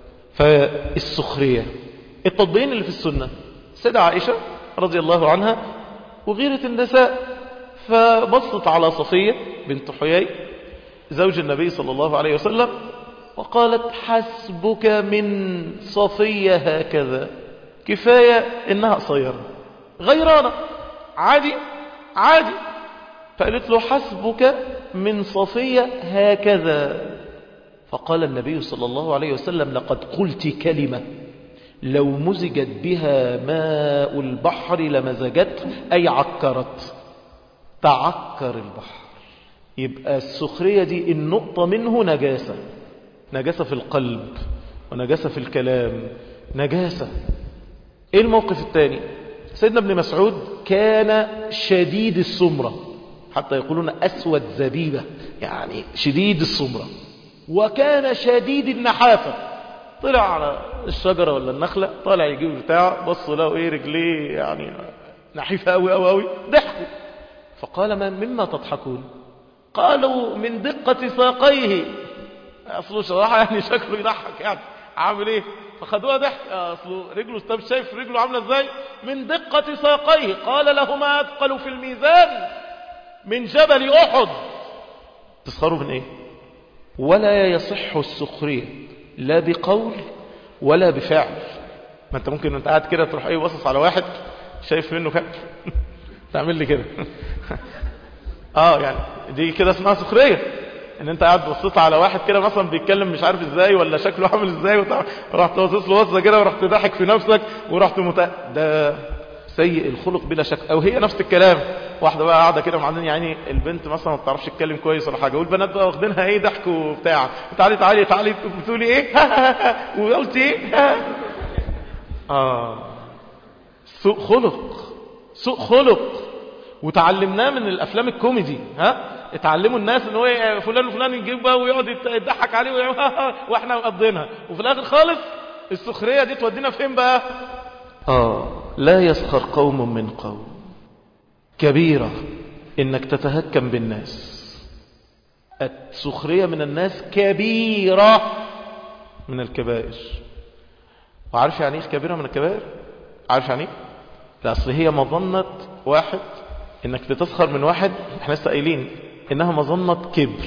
فالسخريه التطبيقين اللي في السنة سيدة عائشة رضي الله عنها وغيرة النساء فبصت على صفية بنت حيي زوج النبي صلى الله عليه وسلم وقالت حسبك من صفية هكذا كفاية إنها قصيرة غيرانة عادي عادي فقالت له حسبك من صفية هكذا فقال النبي صلى الله عليه وسلم لقد قلت كلمة لو مزجت بها ماء البحر لمزجته أي عكرت تعكر البحر يبقى السخرية دي النقطة منه نجاسة نجاسة في القلب ونجاسة في الكلام نجاسة ايه الموقف الثاني سيدنا ابن مسعود كان شديد السمرة حتى يقولون أسود زبيبة يعني شديد السمرة وكان شديد النحافة طلع على الشجرة ولا النخلة طالع يجيب بتاع بصوا له ايه رجليه يعني نحيفة قوي قوي قوي ضحكوا فقال ما مما تضحكون قالوا من دقة ساقيه اصله صراحة يعني شكله يضحك يعني عامل ايه فخدوها ضحك اصله رجله طب شايف رجله عامله ازاي من دقة ساقيه قال لهما اثقل في الميزان من جبل احد تسخروا من ايه ولا يصح السخريه لا بقول ولا بفعل ما انت ممكن وانت قاعد كده تروح ايه باصص على واحد شايف منه كده تعمل لي كده اه يعني دي كده اسمها سخريه ان انت قاعد بصيت على واحد كده مثلا بيتكلم مش عارف ازاي ولا شكله عامل ازاي ورحت باصص له بصه كده ورحت ضاحك في نفسك ورحت مت... ده سيء الخلق بلا شك او هي نفس الكلام واحده بقى قاعده كده وبعدين يعني البنت مثلا ما بتعرفش تتكلم كويس ولا حاجه والبنات بقى واخدينها ايه ضحك وبتاع تعالي تعالي تعالي بتقولي ايه وقلت ايه اه سوء خلق سوء خلق وتعلمناه من الافلام الكوميدي ها اتعلموا الناس ان هو فلان وفلان يجيب بقى ويقعد يضحك عليه واحنا مقضينها وفي الاخر خالص السخريه دي تودينا فين بقى اه لا يسخر قوم من قوم كبيرة انك تتهكم بالناس السخرية من الناس كبيرة من الكبائر وعارف يعني ايه كبيرة من الكبائر عارف يعني ايه اصل هي مظنة واحد انك بتسخر من واحد احنا لسه قايلين انها مظنة كبر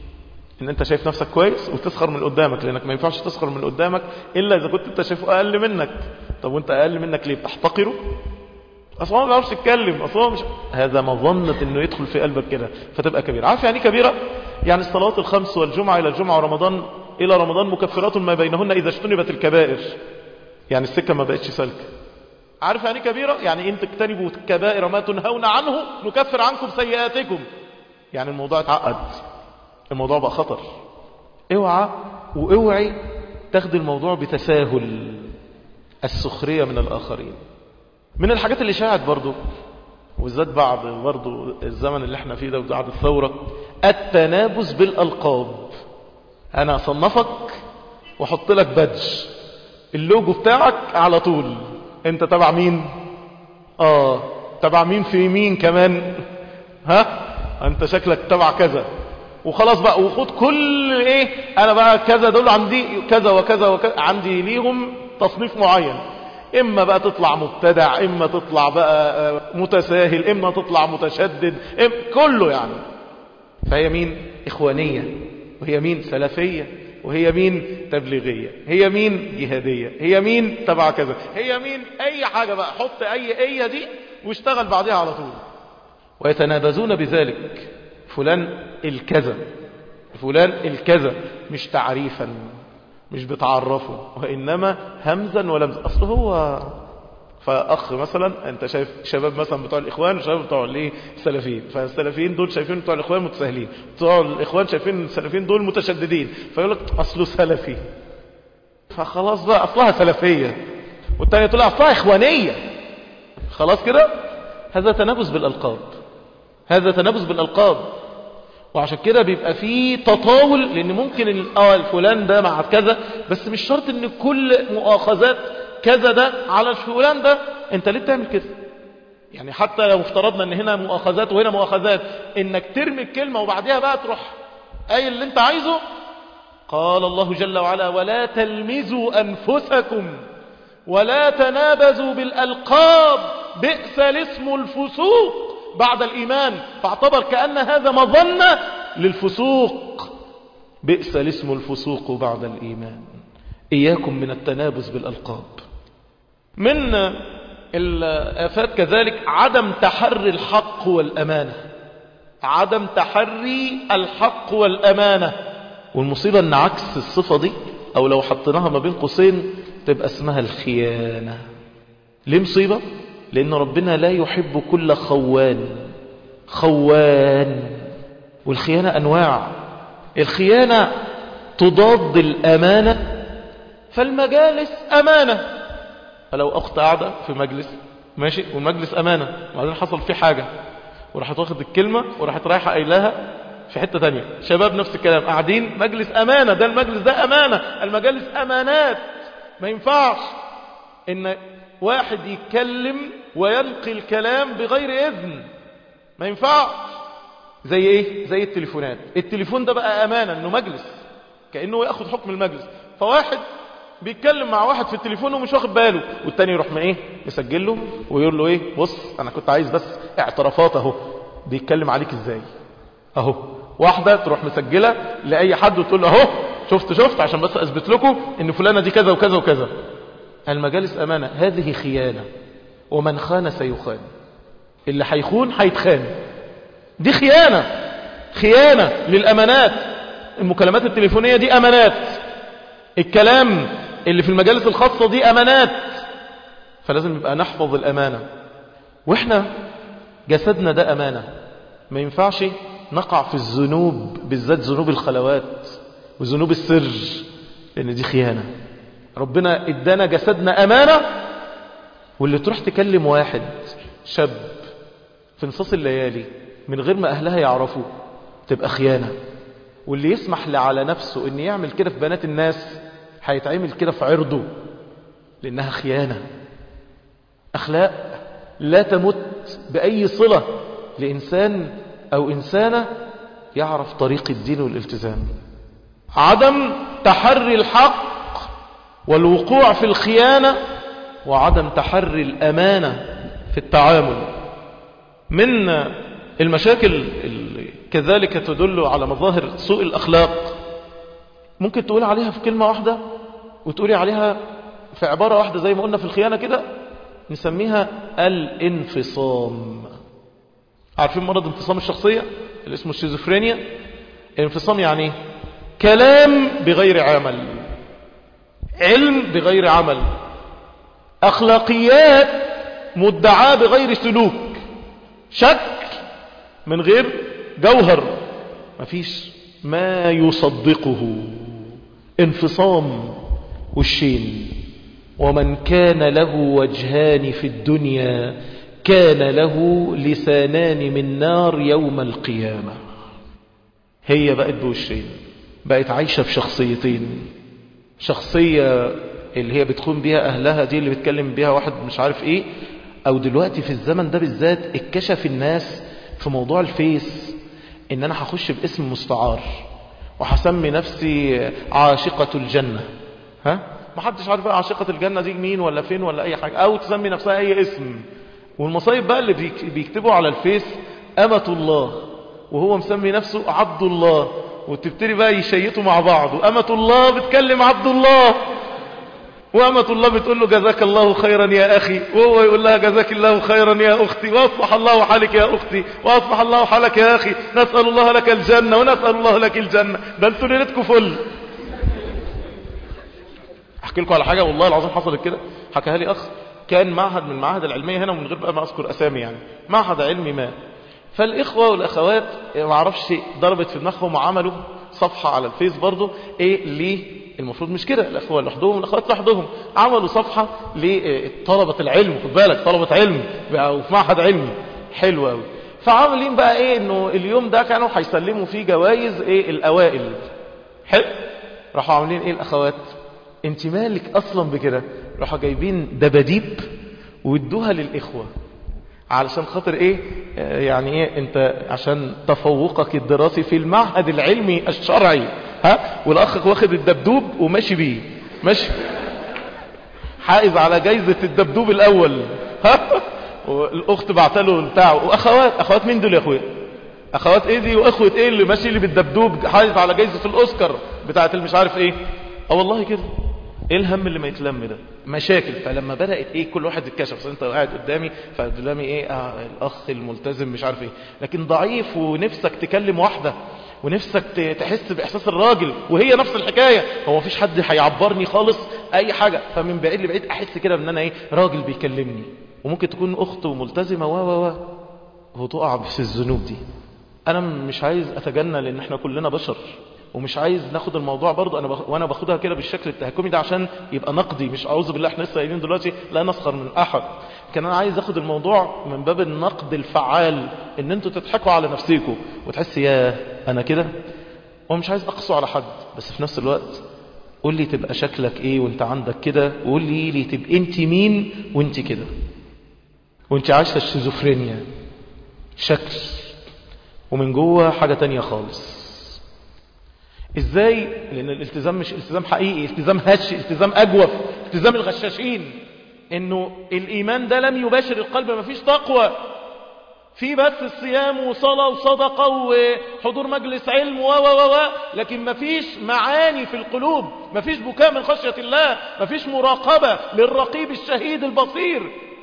ان انت شايف نفسك كويس وتسخر من قدامك لانك ما ينفعش تسخر من قدامك الا اذا كنت انت شايفه اقل منك طب وانت اقل منك ليه بتحتقره اصلا ما بيعرفش يتكلم اصلا مش هذا مظنة انه يدخل في قلبك كده فتبقى كبيرة عارف يعني كبيرة يعني الصلوات الخمس والجمعة الى الجمعة ورمضان الى رمضان مكفرات ما بينهن اذا اجتنبت الكبائر يعني السكة ما بقتش سالكة عارف يعني كبيرة يعني ان تجتنبوا كبائر ما تنهون عنه نكفر عنكم سيئاتكم يعني الموضوع اتعقد الموضوع بقى خطر اوعى واوعي تاخد الموضوع بتساهل السخرية من الآخرين من الحاجات اللي شاعت برضو وزاد بعد برضو الزمن اللي احنا فيه ده بعد الثورة التنابز بالألقاب أنا أصنفك وحط لك بدج اللوجو بتاعك على طول انت تبع مين اه تبع مين في مين كمان ها انت شكلك تبع كذا وخلاص بقى وخد كل ايه انا بقى كذا دول عندي كذا وكذا وكذا عندي ليهم تصنيف معين اما بقى تطلع مبتدع اما تطلع بقى متساهل اما تطلع متشدد إما كله يعني فهي مين اخوانية وهي مين سلفية وهي مين تبليغية هي مين جهادية هي مين تبع كذا هي مين اي حاجة بقى حط اي ايه دي واشتغل بعدها على طول ويتنابزون بذلك فلان الكذا فلان الكذا مش تعريفا مش بتعرفه وإنما همزا ولمزا أصل هو فأخ مثلا أنت شايف شباب مثلا بتوع الإخوان وشباب بتوع الايه السلفيين فالسلفيين دول شايفين بتوع الإخوان متساهلين بتوع الإخوان شايفين السلفيين دول متشددين فيقول لك أصله سلفي فخلاص بقى أصلها سلفية والتانية تقول اصلها اخوانية خلاص كده هذا تنافس بالالقاب هذا تنافس بالالقاب وعشان كده بيبقى فيه تطاول لان ممكن اه الفلان ده مع كذا بس مش شرط ان كل مؤاخذات كذا ده على الفلان ده انت ليه بتعمل كده يعني حتى لو افترضنا ان هنا مؤاخذات وهنا مؤاخذات انك ترمي الكلمة وبعدها بقى تروح اي اللي انت عايزه قال الله جل وعلا ولا تلمزوا انفسكم ولا تنابزوا بالالقاب بئس الاسم الفسوق بعد الايمان فاعتبر كأن هذا مظنة للفسوق بئس الاسم الفسوق بعد الايمان اياكم من التنابز بالالقاب من الآفات كذلك عدم تحري الحق والأمانة عدم تحري الحق والأمانة والمصيبة أن عكس الصفة دي أو لو حطيناها ما بين قوسين تبقى اسمها الخيانة ليه مصيبة؟ لأن ربنا لا يحب كل خوان خوان والخيانة أنواع الخيانة تضاد الأمانة فالمجالس أمانة فلو أخت قاعدة في مجلس ماشي والمجلس أمانة وبعدين حصل فيه حاجة وراحت واخد الكلمة وراحت رايحة قايلاها في حتة تانية شباب نفس الكلام قاعدين مجلس أمانة ده المجلس ده أمانة المجالس أمانات ما ينفعش إن واحد يتكلم وينقل الكلام بغير إذن ما ينفعش زي إيه زي التليفونات التليفون ده بقى أمانة إنه مجلس كأنه يأخذ حكم المجلس فواحد بيتكلم مع واحد في التليفون ومش واخد باله والتاني يروح ما ايه يسجل له ويقول له ايه بص انا كنت عايز بس اعترافات اهو بيتكلم عليك ازاي اهو واحدة تروح مسجلة لأي حد وتقول له اهو شفت شفت عشان بس اثبت لكم ان فلانة دي كذا وكذا وكذا المجالس امانة هذه خيانة ومن خان سيخان اللي هيخون هيتخان دي خيانة خيانة للامانات المكالمات التليفونية دي امانات الكلام اللي في المجالس الخاصة دي امانات فلازم يبقى نحفظ الامانة واحنا جسدنا ده امانة ما ينفعش نقع في الذنوب بالذات ذنوب الخلوات وذنوب السر لان دي خيانة ربنا ادانا جسدنا امانة واللي تروح تكلم واحد شاب في نصاص الليالي من غير ما اهلها يعرفوا تبقى خيانة واللي يسمح على نفسه ان يعمل كده في بنات الناس هيتعمل كده في عرضه لانها خيانة اخلاق لا تمت باي صلة لانسان او انسانة يعرف طريق الدين والالتزام عدم تحري الحق والوقوع في الخيانة وعدم تحري الامانة في التعامل من المشاكل اللي كذلك تدل على مظاهر سوء الأخلاق ممكن تقول عليها في كلمة واحدة وتقولي عليها في عبارة واحدة زي ما قلنا في الخيانة كده نسميها الانفصام عارفين مرض انفصام الشخصية اللي اسمه الشيزوفرينيا الانفصام يعني ايه كلام بغير عمل علم بغير عمل أخلاقيات مدعاة بغير سلوك شك من غير جوهر مفيش ما يصدقه انفصام وشين ومن كان له وجهان في الدنيا كان له لسانان من نار يوم القيامة هي بقت بوشين بقت عايشة في شخصيتين شخصية اللي هي بتخون بيها أهلها دي اللي بتكلم بيها واحد مش عارف ايه او دلوقتي في الزمن ده بالذات اتكشف الناس في موضوع الفيس ان انا هخش باسم مستعار وهسمي نفسي عاشقة الجنة ها ما حدش عارف بقى عاشقة الجنة دي مين ولا فين ولا اي حاجة او تسمي نفسها اي اسم والمصايب بقى اللي بيكتبوا على الفيس أمة الله وهو مسمي نفسه عبد الله وتبتدي بقى يشيطوا مع بعض وأمة الله بتكلم عبد الله وأمة الله بتقول له جزاك الله خيرا يا أخي وهو يقول لها جزاك الله خيرا يا أختي وأصلح الله حالك يا أختي وأصلح الله حالك يا أخي نسأل الله لك الجنة ونسأل الله لك الجنة ده انتوا ليلتكم فل أحكي لكم على حاجة والله العظيم حصلت كده حكاها لي أخ كان معهد من المعاهد العلمية هنا ومن غير بقى ما أذكر أسامي يعني معهد علمي ما فالإخوة والأخوات ما اعرفش ضربت في دماغهم وعملوا صفحة على الفيس برضو إيه المفروض مش كده الأخوة لوحدهم والأخوات لوحدهم عملوا صفحة لطلبة العلم خد بالك طلبة علم وفي معهد علمي حلو قوي فعاملين بقى ايه انه اليوم ده كانوا هيسلموا فيه جوائز ايه الاوائل حلو راحوا عاملين ايه الاخوات انت مالك اصلا بكده راحوا جايبين دباديب وادوها للاخوه علشان خاطر ايه آه يعني ايه انت عشان تفوقك الدراسي في المعهد العلمي الشرعي ها والاخ واخد الدبدوب وماشي بيه ماشي حائز على جايزة الدبدوب الاول ها والاخت بعتله بتاعه واخوات اخوات مين دول يا اخويا اخوات ايه دي واخوة ايه اللي ماشي اللي بالدبدوب حائز على جايزة الاوسكار بتاعت المش عارف ايه اه والله كده ايه الهم اللي ما يتلم ده مشاكل فلما بدأت ايه كل واحد اتكشف انت قاعد قدامي فقدامي ايه آه الاخ الملتزم مش عارف ايه لكن ضعيف ونفسك تكلم واحدة ونفسك تحس باحساس الراجل وهي نفس الحكاية هو مفيش حد هيعبرني خالص اي حاجة فمن بعيد لبعيد احس كده ان انا ايه راجل بيكلمني وممكن تكون اخت وملتزمة و و و وتقع في الذنوب دي انا مش عايز اتجنى لان احنا كلنا بشر ومش عايز ناخد الموضوع برضه انا بخ... وانا باخدها كده بالشكل التهكمي ده عشان يبقى نقدي مش اعوذ بالله احنا لسه قايلين دلوقتي لا نسخر من احد كان انا عايز اخد الموضوع من باب النقد الفعال ان انتوا تضحكوا على نفسيكم وتحس يا انا كده ومش عايز اقسو على حد بس في نفس الوقت قول لي تبقى شكلك ايه وانت عندك كده وقول لي لي تبقى انت مين وانت كده وانت عايشه الشيزوفرينيا شكل ومن جوه حاجه تانية خالص ازاي لان الالتزام مش التزام حقيقي التزام هش التزام اجوف التزام الغشاشين انه الايمان ده لم يباشر القلب مفيش تقوى في بس الصيام وصلاة وصدقة وحضور مجلس علم و و و لكن مفيش معاني في القلوب مفيش بكاء من خشية الله مفيش مراقبة للرقيب الشهيد البصير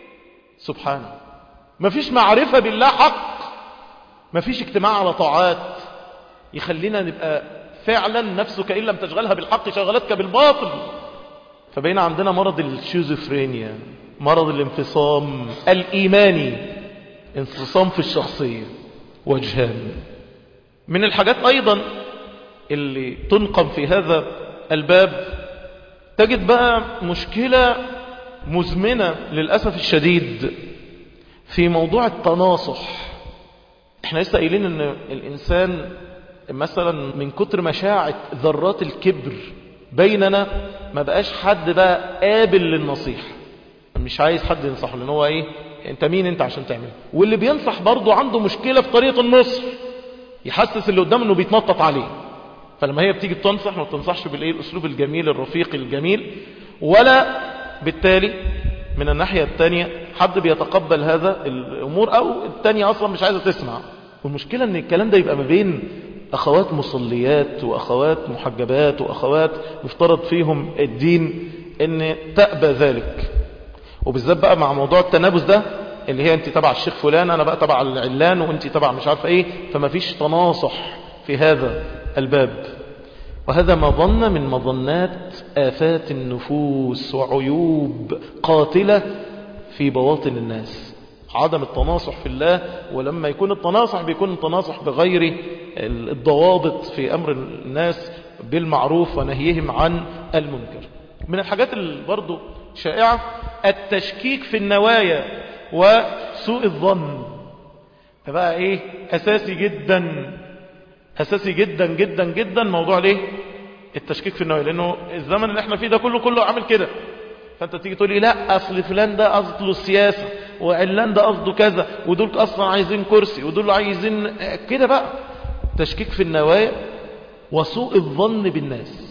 سبحانه مفيش معرفة بالله حق مفيش اجتماع على طاعات يخلينا نبقى فعلا نفسك إن لم تشغلها بالحق شغلتك بالباطل فبين عندنا مرض الشيزوفرينيا مرض الانفصام الإيماني انفصام في الشخصية وجهان من الحاجات أيضا اللي تنقم في هذا الباب تجد بقى مشكلة مزمنة للأسف الشديد في موضوع التناصح احنا لسه قايلين ان الانسان مثلا من كتر مشاعة ذرات الكبر بيننا ما بقاش حد بقى قابل للنصيحة مش عايز حد ينصحه لان هو ايه انت مين انت عشان تعمل واللي بينصح برضه عنده مشكلة في طريقة النصر يحسس اللي قدامه انه بيتنطط عليه فلما هي بتيجي تنصح ما بتنصحش بالايه الاسلوب الجميل الرفيق الجميل ولا بالتالي من الناحية الثانية حد بيتقبل هذا الامور او الثانية اصلا مش عايزة تسمع والمشكلة ان الكلام ده يبقى ما بين أخوات مصليات وأخوات محجبات وأخوات مفترض فيهم الدين أن تأبى ذلك وبالذات بقى مع موضوع التنابس ده اللي هي أنت تبع الشيخ فلان أنا بقى تبع العلان وأنت تبع مش عارفة إيه فما فيش تناصح في هذا الباب وهذا مظنة من مظنات آفات النفوس وعيوب قاتلة في بواطن الناس عدم التناصح في الله ولما يكون التناصح بيكون التناصح بغير الضوابط في أمر الناس بالمعروف ونهيهم عن المنكر من الحاجات اللي برضو شائعة التشكيك في النوايا وسوء الظن فبقى ايه اساسي جدا اساسي جدا جدا جدا موضوع ليه التشكيك في النوايا لانه الزمن اللي احنا فيه ده كله كله عامل كده فانت تيجي تقول لي لا اصل فلان ده قصده السياسه وعلان ده قصده كذا ودول اصلا عايزين كرسي ودول عايزين كده بقى تشكيك في النوايا وسوء الظن بالناس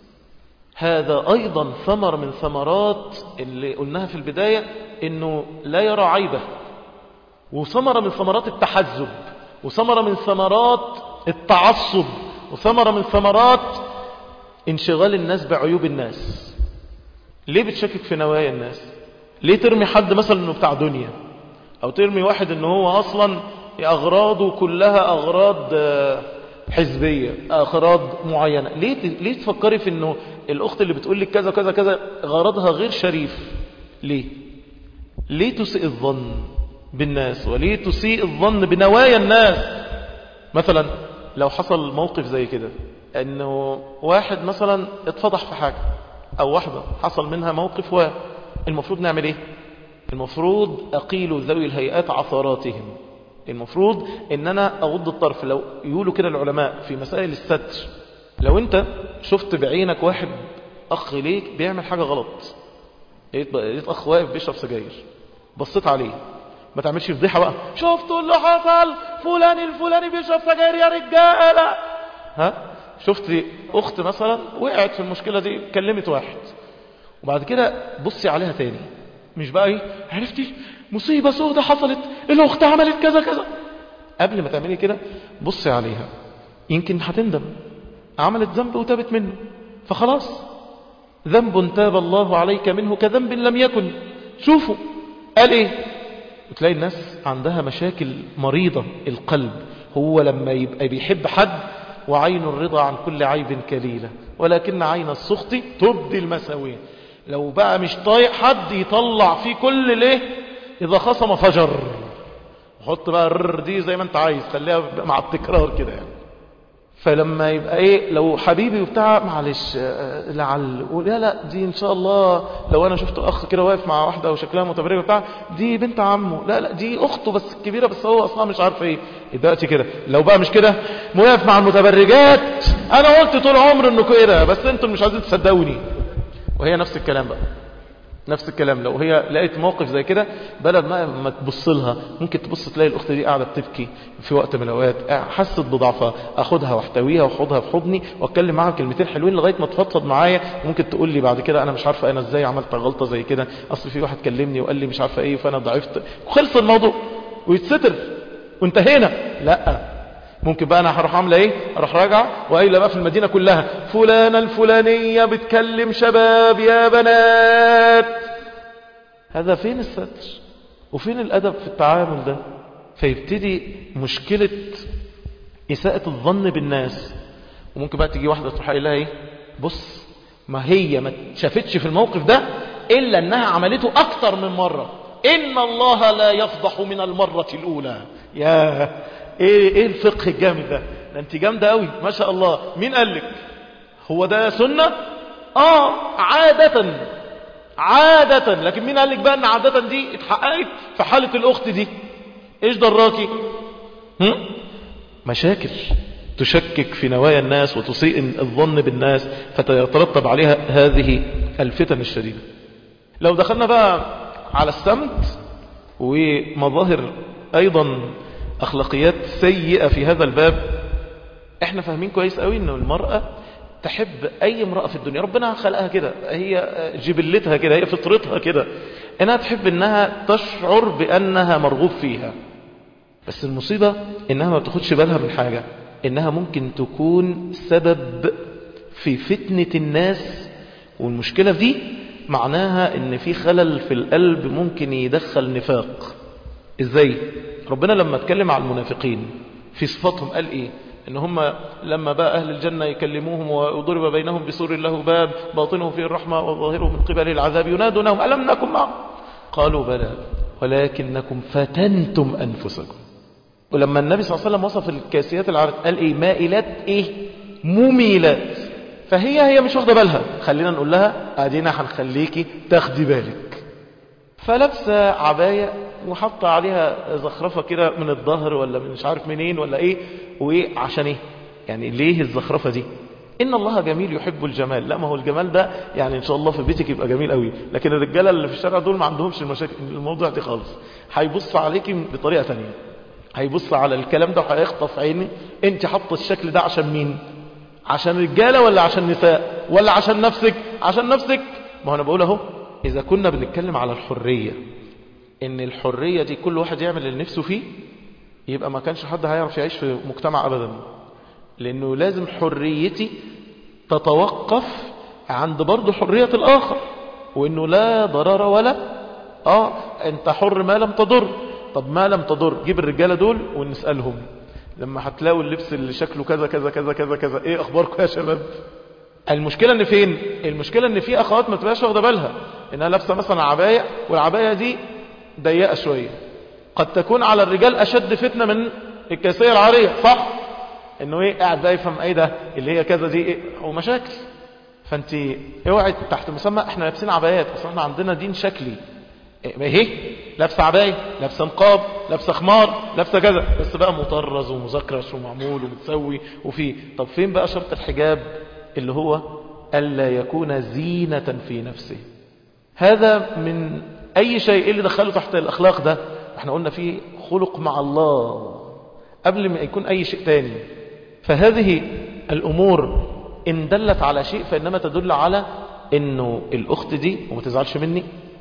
هذا ايضا ثمر من ثمرات اللي قلناها في البدايه انه لا يرى عيبه وثمره من ثمرات التحزب وثمره من ثمرات التعصب وثمره من ثمرات انشغال الناس بعيوب الناس ليه بتشكك في نوايا الناس ليه ترمي حد مثلا انه بتاع دنيا او ترمي واحد انه هو اصلا اغراضه كلها اغراض حزبية اغراض معينة ليه ليه تفكري في انه الاخت اللي بتقول لك كذا كذا كذا غرضها غير شريف ليه ليه تسيء الظن بالناس وليه تسيء الظن بنوايا الناس مثلا لو حصل موقف زي كده انه واحد مثلا اتفضح في حاجة او واحدة حصل منها موقف و المفروض نعمل ايه المفروض اقيل ذوي الهيئات عثراتهم المفروض ان انا اغض الطرف لو يقولوا كده العلماء في مسائل الستر لو انت شفت بعينك واحد اخ ليك بيعمل حاجة غلط لقيت اخ واقف بيشرب سجاير بصيت عليه ما تعملش فضيحة بقى شفتوا اللي حصل فلان الفلاني بيشرب سجاير يا رجالة ها شفت اخت مثلا وقعت في المشكلة دي كلمت واحد وبعد كده بصي عليها تاني مش بقى ايه عرفتي مصيبة سودة حصلت الاخت عملت كذا كذا قبل ما تعملي كده بصي عليها يمكن هتندم عملت ذنب وتابت منه فخلاص ذنب تاب الله عليك منه كذنب لم يكن شوفوا قال ايه وتلاقي الناس عندها مشاكل مريضة القلب هو لما يبقى بيحب حد وعين الرضا عن كل عيب كليلة ولكن عين السخط تبدي المساوية لو بقى مش طايق حد يطلع فيه كل ليه إذا خصم فجر حط بقى الرر دي زي ما انت عايز خليها مع التكرار كده يعني فلما يبقى ايه لو حبيبي وبتاع معلش لعل لا لا دي ان شاء الله لو انا شفت اخ كده واقف مع واحده وشكلها متبرجه بتاع دي بنت عمه لا لا دي اخته بس كبيره بس هو اصلا مش عارف ايه دلوقتي كده لو بقى مش كده واقف مع المتبرجات انا قلت طول عمري انه كده بس انتم مش عايزين تصدقوني وهي نفس الكلام بقى نفس الكلام لو هي لقيت موقف زي كده بلد ما, ما تبص لها ممكن تبص تلاقي الاخت دي قاعده بتبكي في وقت من الاوقات حست بضعفها اخدها واحتويها واخدها في حضني واتكلم معاها كلمتين حلوين لغايه ما تفضفض معايا ممكن تقول لي بعد كده انا مش عارفه انا ازاي عملت غلطه زي كده اصل في واحد كلمني وقال لي مش عارفه ايه فانا ضعفت وخلص الموضوع ويتستر وانتهينا لا ممكن بقى انا هروح عامله ايه اروح راجعه وقايله بقى في المدينه كلها فلانه الفلانيه بتكلم شباب يا بنات هذا فين الستر وفين الادب في التعامل ده فيبتدي مشكله اساءه الظن بالناس وممكن بقى تيجي واحده تروح قايلها ايه بص ما هي ما شافتش في الموقف ده الا انها عملته اكتر من مره ان الله لا يفضح من المره الاولى يا ايه ايه الفقه الجامد ده ده انت جامده قوي ما شاء الله مين قال لك هو ده سنه اه عاده عاده لكن مين قال لك بقى ان عاده دي اتحققت في حاله الاخت دي ايش دراكي هم؟ مشاكل تشكك في نوايا الناس وتسيء الظن بالناس فتترتب عليها هذه الفتن الشديده لو دخلنا بقى على السمت ومظاهر ايضا أخلاقيات سيئة في هذا الباب احنا فاهمين كويس قوي ان المرأة تحب اي امرأة في الدنيا ربنا خلقها كده هي جبلتها كده هي فطرتها كده انها تحب انها تشعر بانها مرغوب فيها بس المصيبة انها ما بتاخدش بالها من حاجة انها ممكن تكون سبب في فتنة الناس والمشكلة في دي معناها ان في خلل في القلب ممكن يدخل نفاق ازاي ربنا لما اتكلم على المنافقين في صفاتهم قال ايه ان هم لما بقى اهل الجنة يكلموهم وضرب بينهم بسور له باب باطنه فيه الرحمة وظاهره من قبل العذاب ينادونهم ألم نكن معهم قالوا بلى ولكنكم فتنتم أنفسكم ولما النبي صلى الله عليه وسلم وصف الكاسيات العارض قال ايه مائلات ايه مميلات فهي هي مش واخده بالها خلينا نقول لها ادينا هنخليكي تاخدي بالك فلابسه عبايه وحاطه عليها زخرفه كده من الظهر ولا من مش عارف منين ولا ايه وايه عشان ايه يعني ليه الزخرفه دي ان الله جميل يحب الجمال لا ما هو الجمال ده يعني ان شاء الله في بيتك يبقى جميل قوي لكن الرجاله اللي في الشارع دول ما عندهمش المشاكل الموضوع دي خالص هيبص عليكي بطريقه ثانيه هيبص على الكلام ده وهيخطف عيني انت حاطه الشكل ده عشان مين عشان رجاله ولا عشان نساء ولا عشان نفسك عشان نفسك ما هو انا بقول اهو اذا كنا بنتكلم على الحريه ان الحريه دي كل واحد يعمل اللي نفسه فيه يبقى ما كانش حد هيعرف يعيش في مجتمع ابدا لانه لازم حريتي تتوقف عند برضه حريه الاخر وانه لا ضرر ولا اه انت حر ما لم تضر طب ما لم تضر جيب الرجاله دول ونسالهم لما هتلاقوا اللبس اللي شكله كذا كذا كذا كذا كذا ايه اخباركم يا شباب المشكله ان فين المشكله ان في اخوات ما تبقاش واخده بالها انها لابسه مثلا عبايه والعبايه دي ضيقه شويه قد تكون على الرجال اشد فتنه من الكاسيه العاريه صح انه ايه قاعد بقى يفهم ايه ده اللي هي كذا دي ايه ومشاكل فانت اوعي تحت مسمى احنا لابسين عبايات اصلا احنا عندنا دين شكلي ايه لابسه عبايه لابسه نقاب لابسه خمار لابسه كذا بس بقى مطرز ومذكرش ومعمول ومتسوي وفي طب فين بقى شرط الحجاب اللي هو الا يكون زينه في نفسه هذا من اي شيء اللي دخله تحت الاخلاق ده احنا قلنا فيه خلق مع الله قبل ما يكون اي شيء تاني فهذه الامور ان دلت على شيء فانما تدل على انه الاخت دي وما تزعلش مني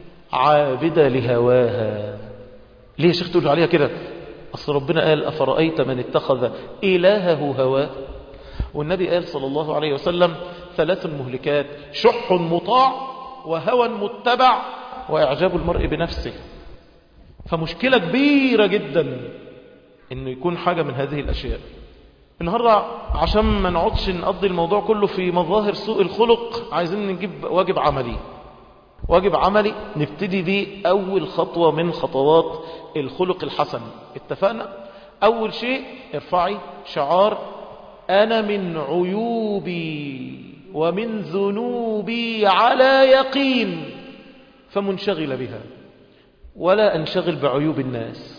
عابدة لهواها ليه يا شيخ تقول عليها كده أصل ربنا قال أفرأيت من اتخذ إلهه هواه والنبي قال صلى الله عليه وسلم ثلاث مهلكات شح مطاع وهوى متبع وإعجاب المرء بنفسه فمشكلة كبيرة جدا انه يكون حاجة من هذه الاشياء النهاردة عشان ما نقعدش نقضي الموضوع كله في مظاهر سوء الخلق عايزين نجيب واجب عملي واجب عملي نبتدي بيه أول خطوة من خطوات الخلق الحسن اتفقنا أول شيء ارفعي شعار أنا من عيوبي ومن ذنوبي على يقين فمنشغل بها ولا أنشغل بعيوب الناس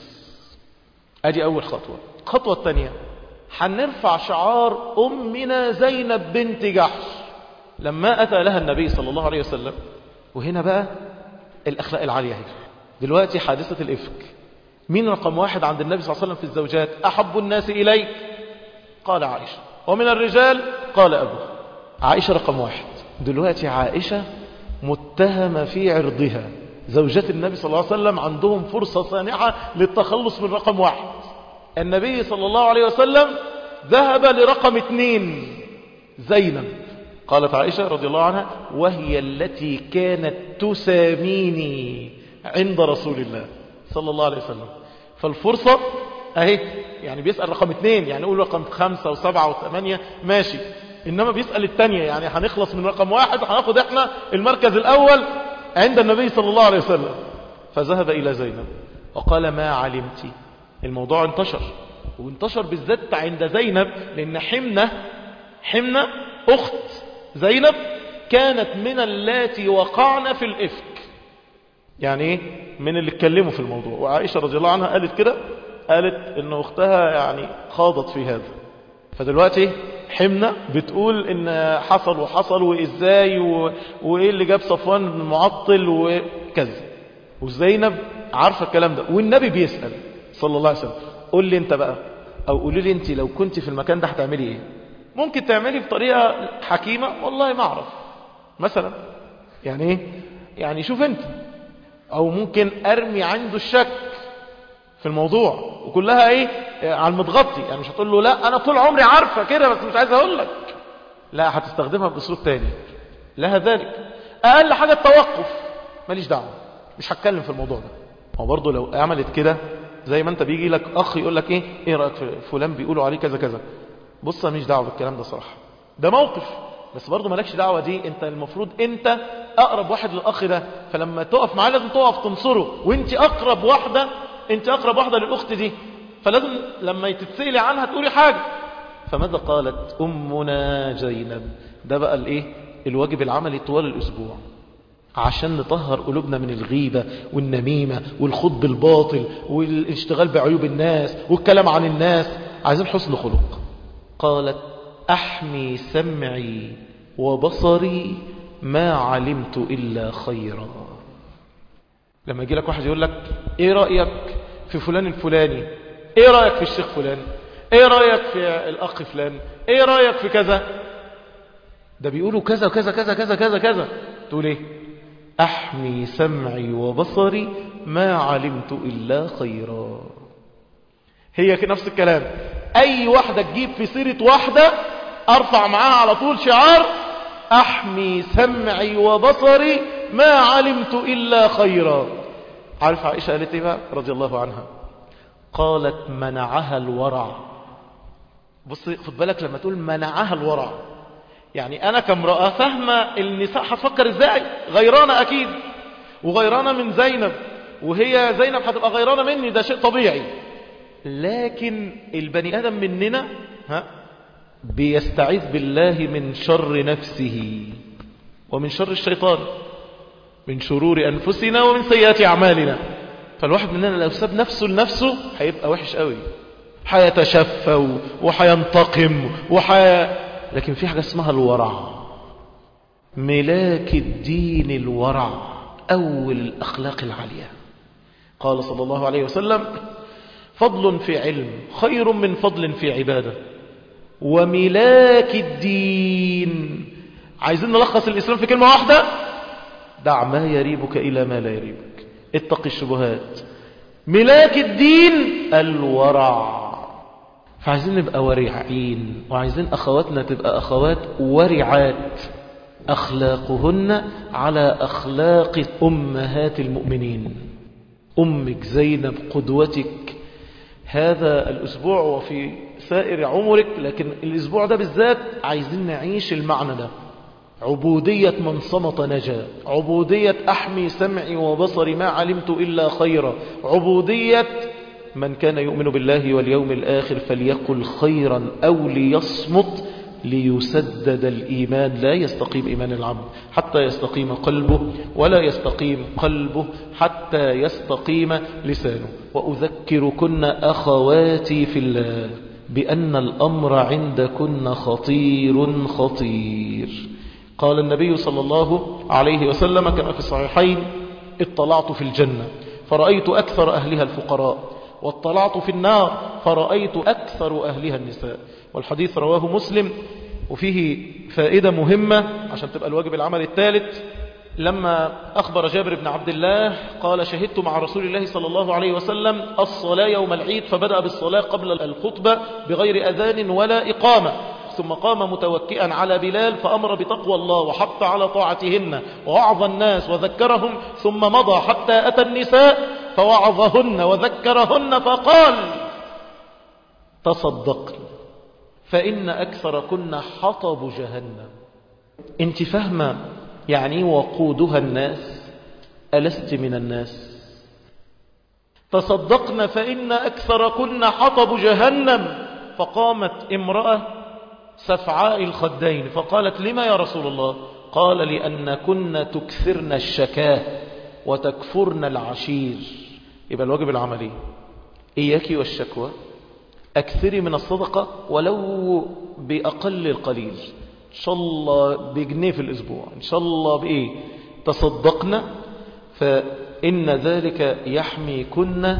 أدي أول خطوة الخطوة الثانية هنرفع شعار أمنا زينب بنت جحش لما أتى لها النبي صلى الله عليه وسلم وهنا بقى الأخلاق العالية هي دلوقتي حادثة الإفك مين رقم واحد عند النبي صلى الله عليه وسلم في الزوجات أحب الناس إليك قال عائشة ومن الرجال قال أبو عائشة رقم واحد دلوقتي عائشة متهمة في عرضها زوجات النبي صلى الله عليه وسلم عندهم فرصة سانحة للتخلص من رقم واحد النبي صلى الله عليه وسلم ذهب لرقم اثنين زينب قالت عائشة رضي الله عنها وهي التي كانت تساميني عند رسول الله صلى الله عليه وسلم فالفرصة اهي يعني بيسأل رقم اثنين يعني يقول رقم خمسة وسبعة وثمانية ماشي انما بيسأل الثانية يعني هنخلص من رقم واحد هناخد احنا المركز الاول عند النبي صلى الله عليه وسلم فذهب الى زينب وقال ما علمت الموضوع انتشر وانتشر بالذات عند زينب لان حمنة حمنة اخت زينب كانت من اللاتي وقعن في الإفك يعني ايه من اللي اتكلموا في الموضوع وعائشة رضي الله عنها قالت كده قالت ان اختها يعني خاضت في هذا فدلوقتي حمنة بتقول ان حصل وحصل وازاي و... وايه اللي جاب صفوان بن معطل وكذا وزينب عارفة الكلام ده والنبي بيسأل صلى الله عليه وسلم قول لي انت بقى او قولي لي انت لو كنت في المكان ده هتعملي ايه ممكن تعملي بطريقة حكيمة والله ما اعرف مثلا يعني ايه يعني شوف انت او ممكن ارمي عنده الشك في الموضوع وكلها ايه على المتغطي يعني مش هتقول له لا انا طول عمري عارفة كده بس مش عايز اقول لك لا هتستخدمها باسلوب تاني لها ذلك اقل حاجة التوقف ماليش دعوة مش هتكلم في الموضوع ده هو برضه لو عملت كده زي ما انت بيجي لك اخ يقول لك ايه ايه رايك في فلان بيقولوا عليه كذا كذا بص انا ماليش دعوه بالكلام ده صراحه ده موقف بس برضه مالكش دعوه دي انت المفروض انت اقرب واحد للاخ ده فلما تقف معاه لازم تقف تنصره وانت اقرب واحده انت اقرب واحده للاخت دي فلازم لما تتسالي عنها تقولي حاجه فماذا قالت امنا زينب ده بقى الايه الواجب العملي طوال الاسبوع عشان نطهر قلوبنا من الغيبة والنميمة والخض الباطل والاشتغال بعيوب الناس والكلام عن الناس عايزين حسن خلق قالت أحمي سمعي وبصري ما علمت إلا خيرا لما يجي لك واحد يقول لك ايه رأيك في فلان الفلاني ايه رأيك في الشيخ فلان ايه رأيك في الاخ فلان ايه رأيك في كذا ده بيقولوا كذا كذا كذا كذا كذا كذا تقول ايه أحمي سمعي وبصري ما علمت إلا خيرا هي نفس الكلام أي واحدة تجيب في سيرة واحدة أرفع معاها على طول شعار أحمي سمعي وبصري ما علمت إلا خيرا عارف عائشة قالت ايه بقى رضي الله عنها قالت منعها الورع بص خد بالك لما تقول منعها الورع يعني أنا كامرأة فاهمة النساء هتفكر إزاي غيرانة أكيد وغيرانة من زينب وهي زينب هتبقى غيرانة مني ده شيء طبيعي لكن البني آدم مننا ها بيستعيذ بالله من شر نفسه ومن شر الشيطان من شرور أنفسنا ومن سيئات أعمالنا فالواحد مننا لو ساب نفسه لنفسه هيبقى وحش قوي هيتشفى وهينتقم وحي... لكن في حاجة اسمها الورع ملاك الدين الورع أول الأخلاق العالية قال صلى الله عليه وسلم فضل في علم خير من فضل في عبادة وملاك الدين عايزين نلخص الإسلام في كلمة واحدة دع ما يريبك إلى ما لا يريبك اتق الشبهات ملاك الدين الورع فعايزين نبقى ورعين وعايزين أخواتنا تبقى أخوات ورعات أخلاقهن على أخلاق أمهات المؤمنين أمك زينب قدوتك هذا الأسبوع وفي سائر عمرك لكن الأسبوع ده بالذات عايزين نعيش المعنى ده عبودية من صمت نجا عبودية أحمي سمعي وبصري ما علمت إلا خيرا عبودية من كان يؤمن بالله واليوم الآخر فليقل خيرا أو ليصمت ليسدد الإيمان لا يستقيم إيمان العبد حتى يستقيم قلبه ولا يستقيم قلبه حتى يستقيم لسانه وأذكركن أخواتي في الله بأن الأمر عندكن خطير خطير قال النبي صلى الله عليه وسلم كما في الصحيحين اطلعت في الجنة فرأيت أكثر أهلها الفقراء واطلعت في النار فرأيت أكثر أهلها النساء والحديث رواه مسلم وفيه فائدة مهمة عشان تبقى الواجب العمل الثالث لما أخبر جابر بن عبد الله قال شهدت مع رسول الله صلى الله عليه وسلم الصلاة يوم العيد فبدأ بالصلاة قبل الخطبة بغير أذان ولا إقامة ثم قام متوكئا على بلال فأمر بتقوى الله وحط على طاعتهن ووعظ الناس وذكرهم ثم مضى حتى أتى النساء فوعظهن وذكرهن فقال تصدقن فإن أكثر كن حطب جهنم انت فاهمة يعني وقودها الناس ألست من الناس تصدقن فإن أكثر كن حطب جهنم فقامت امرأة سفعاء الخدين فقالت لما يا رسول الله قال لأن كن تكثرن الشكاه وتكفرن العشير يبقى الواجب العملي إياك والشكوى أكثري من الصدقة ولو بأقل القليل إن شاء الله بجنيه في الأسبوع إن شاء الله بإيه تصدقنا فإن ذلك يحمي كنا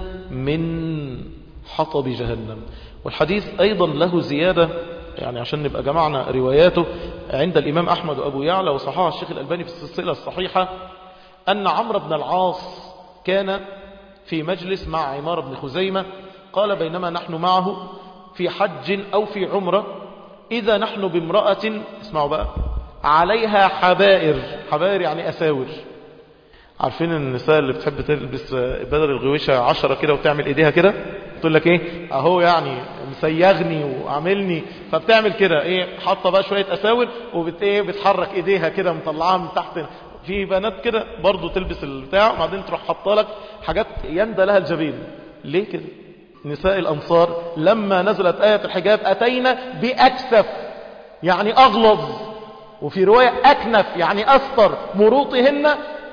من حطب جهنم والحديث أيضا له زيادة يعني عشان نبقى جمعنا رواياته عند الإمام أحمد وأبو يعلى وصححه الشيخ الألباني في السلسلة الصحيحة أن عمرو بن العاص كان في مجلس مع عمار بن خزيمة قال بينما نحن معه في حج أو في عمرة إذا نحن بامرأة اسمعوا بقى عليها حبائر حبائر يعني أساور عارفين النساء اللي بتحب تلبس بدل الغويشة عشرة كده وتعمل ايديها كده تقول لك ايه اهو يعني مسيغني وعاملني فبتعمل كده ايه حاطه بقى شويه اساور وبت ايه بتحرك ايديها كده مطلعاها من تحت في بنات كده برضو تلبس البتاع وبعدين تروح حاطه لك حاجات يندى لها الجبين ليه كده نساء الانصار لما نزلت ايه الحجاب اتينا باكسف يعني اغلظ وفي روايه اكنف يعني استر مروطهن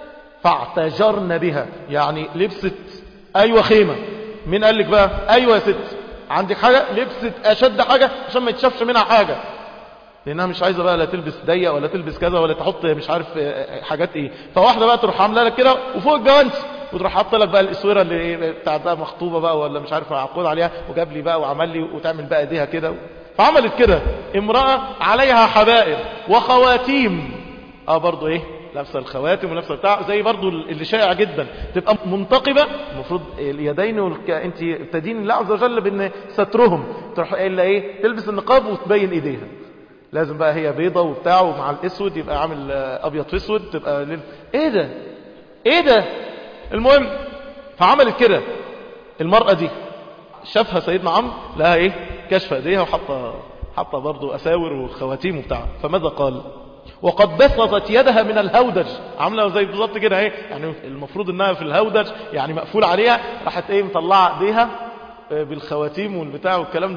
فاعتجرن بها يعني لبست ايوه خيمه مين قال لك بقى ايوه يا ست عندك حاجه لبست اشد حاجه عشان ما يتشافش منها حاجه لانها مش عايزه بقى لا تلبس ضيق ولا تلبس كذا ولا تحط مش عارف حاجات ايه فواحده بقى تروح عامله لك كده وفوق الجوانس وتروح حاطه لك بقى الاسوره اللي ايه بتاعت بقى مخطوبه بقى ولا مش عارف عقود عليها وجاب لي بقى وعمل لي وتعمل بقى ايديها كده فعملت كده امراه عليها حبائر وخواتيم اه برضه ايه لابسه الخواتم ولابسه بتاع زي برضو اللي شائع جدا تبقى منتقبه المفروض اليدين والك... انت تدين الله عز وجل بان سترهم تروح الا ايه تلبس النقاب وتبين ايديها لازم بقى هي بيضه وبتاع ومع الاسود يبقى عامل ابيض في اسود تبقى لل... ايه ده ايه ده المهم فعملت كده المراه دي شافها سيدنا عمرو لها ايه كشف ايديها وحاطه حاطه برضه اساور وخواتيم وبتاع فماذا قال وقد بسطت يدها من الهودج عامله زي بالظبط كده اهي يعني المفروض انها في الهودج يعني مقفول عليها راحت ايه مطلعه ايديها بالخواتيم والبتاع والكلام ده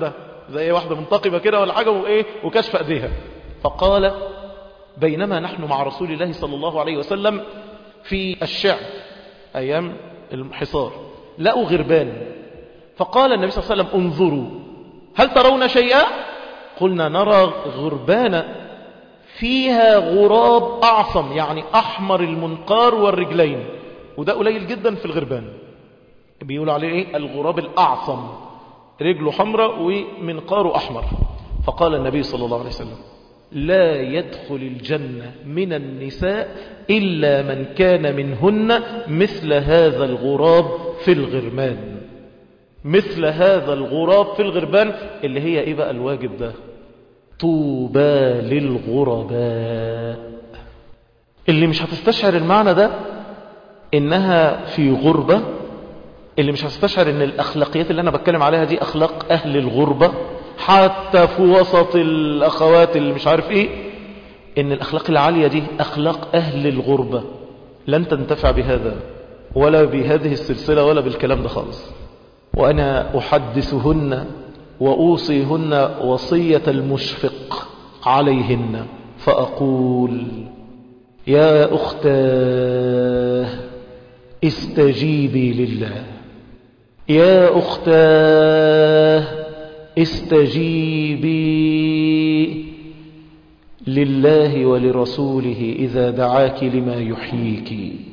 زي واحدة منتقبة كده ولا حاجة وإيه وكشف أيديها فقال بينما نحن مع رسول الله صلى الله عليه وسلم في الشعب أيام الحصار لقوا غربان فقال النبي صلى الله عليه وسلم انظروا هل ترون شيئا قلنا نرى غربان فيها غراب أعصم يعني أحمر المنقار والرجلين وده قليل جدا في الغربان بيقولوا عليه إيه الغراب الأعصم رجله حمراء ومنقاره أحمر فقال النبي صلى الله عليه وسلم لا يدخل الجنة من النساء إلا من كان منهن مثل هذا الغراب في الغرمان مثل هذا الغراب في الغربان اللي هي ايه بقى الواجب ده طوبى للغرباء اللي مش هتستشعر المعنى ده انها في غربة اللي مش هتستشعر ان الاخلاقيات اللي انا بتكلم عليها دي اخلاق اهل الغربة حتى في وسط الاخوات اللي مش عارف ايه ان الاخلاق العالية دي اخلاق اهل الغربة لن تنتفع بهذا ولا بهذه السلسلة ولا بالكلام ده خالص وأنا أحدثهن وأوصيهن وصية المشفق عليهن فأقول يا أختاه استجيبي لله يا أختاه استجيبي لله ولرسوله إذا دعاك لما يحييك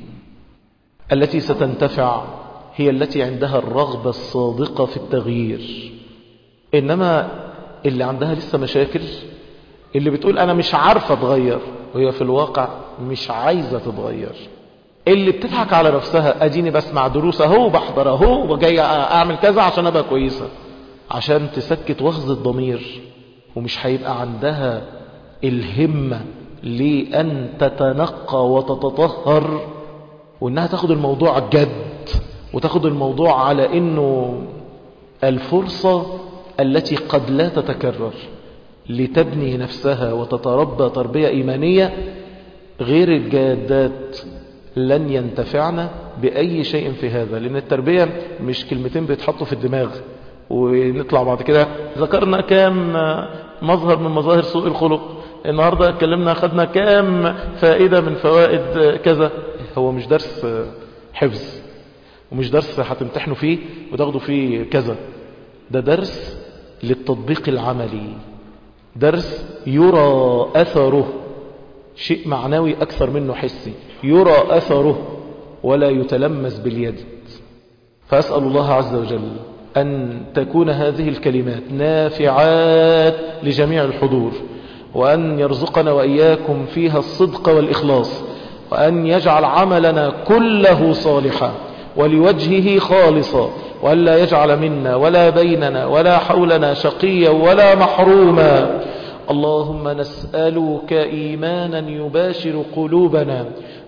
التي ستنتفع هي التي عندها الرغبة الصادقة في التغيير إنما اللي عندها لسه مشاكل اللي بتقول أنا مش عارفة أتغير وهي في الواقع مش عايزة تتغير اللي بتضحك على نفسها أديني بسمع دروس أهو وبحضر أهو وجاي أعمل كذا عشان أبقى كويسة عشان تسكت وخز الضمير ومش هيبقى عندها الهمة لأن تتنقى وتتطهر وإنها تاخد الموضوع جد وتاخد الموضوع على انه الفرصة التي قد لا تتكرر لتبني نفسها وتتربى تربية ايمانية غير الجادات لن ينتفعنا بأي شيء في هذا لأن التربية مش كلمتين بيتحطوا في الدماغ ونطلع بعد كده ذكرنا كام مظهر من مظاهر سوء الخلق النهاردة اتكلمنا خدنا كام فائدة من فوائد كذا هو مش درس حفظ ومش درس هتمتحنوا فيه وتاخدوا فيه كذا ده درس للتطبيق العملي درس يرى أثره شيء معنوي أكثر منه حسي يرى أثره ولا يتلمس باليد فأسأل الله عز وجل أن تكون هذه الكلمات نافعات لجميع الحضور وأن يرزقنا وإياكم فيها الصدق والإخلاص وأن يجعل عملنا كله صالحا ولوجهه خالصا وألا يجعل منا ولا بيننا ولا حولنا شقيا ولا محروما اللهم نسألك إيمانا يباشر قلوبنا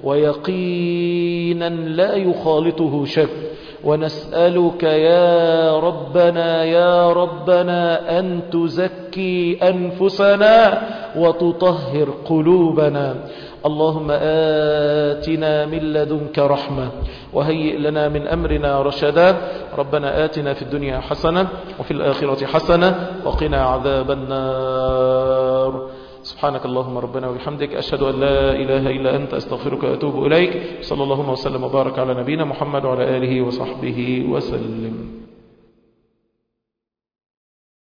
ويقينا لا يخالطه شك ونسألك يا ربنا يا ربنا أن تزكي أنفسنا وتطهر قلوبنا اللهم آتنا من لدنك رحمة وهيئ لنا من أمرنا رشدا ربنا آتنا في الدنيا حسنة وفي الآخرة حسنة وقنا عذاب النار سبحانك اللهم ربنا وبحمدك أشهد أن لا إله إلا أنت أستغفرك وأتوب إليك صلى الله وسلم وبارك على نبينا محمد وعلى آله وصحبه وسلم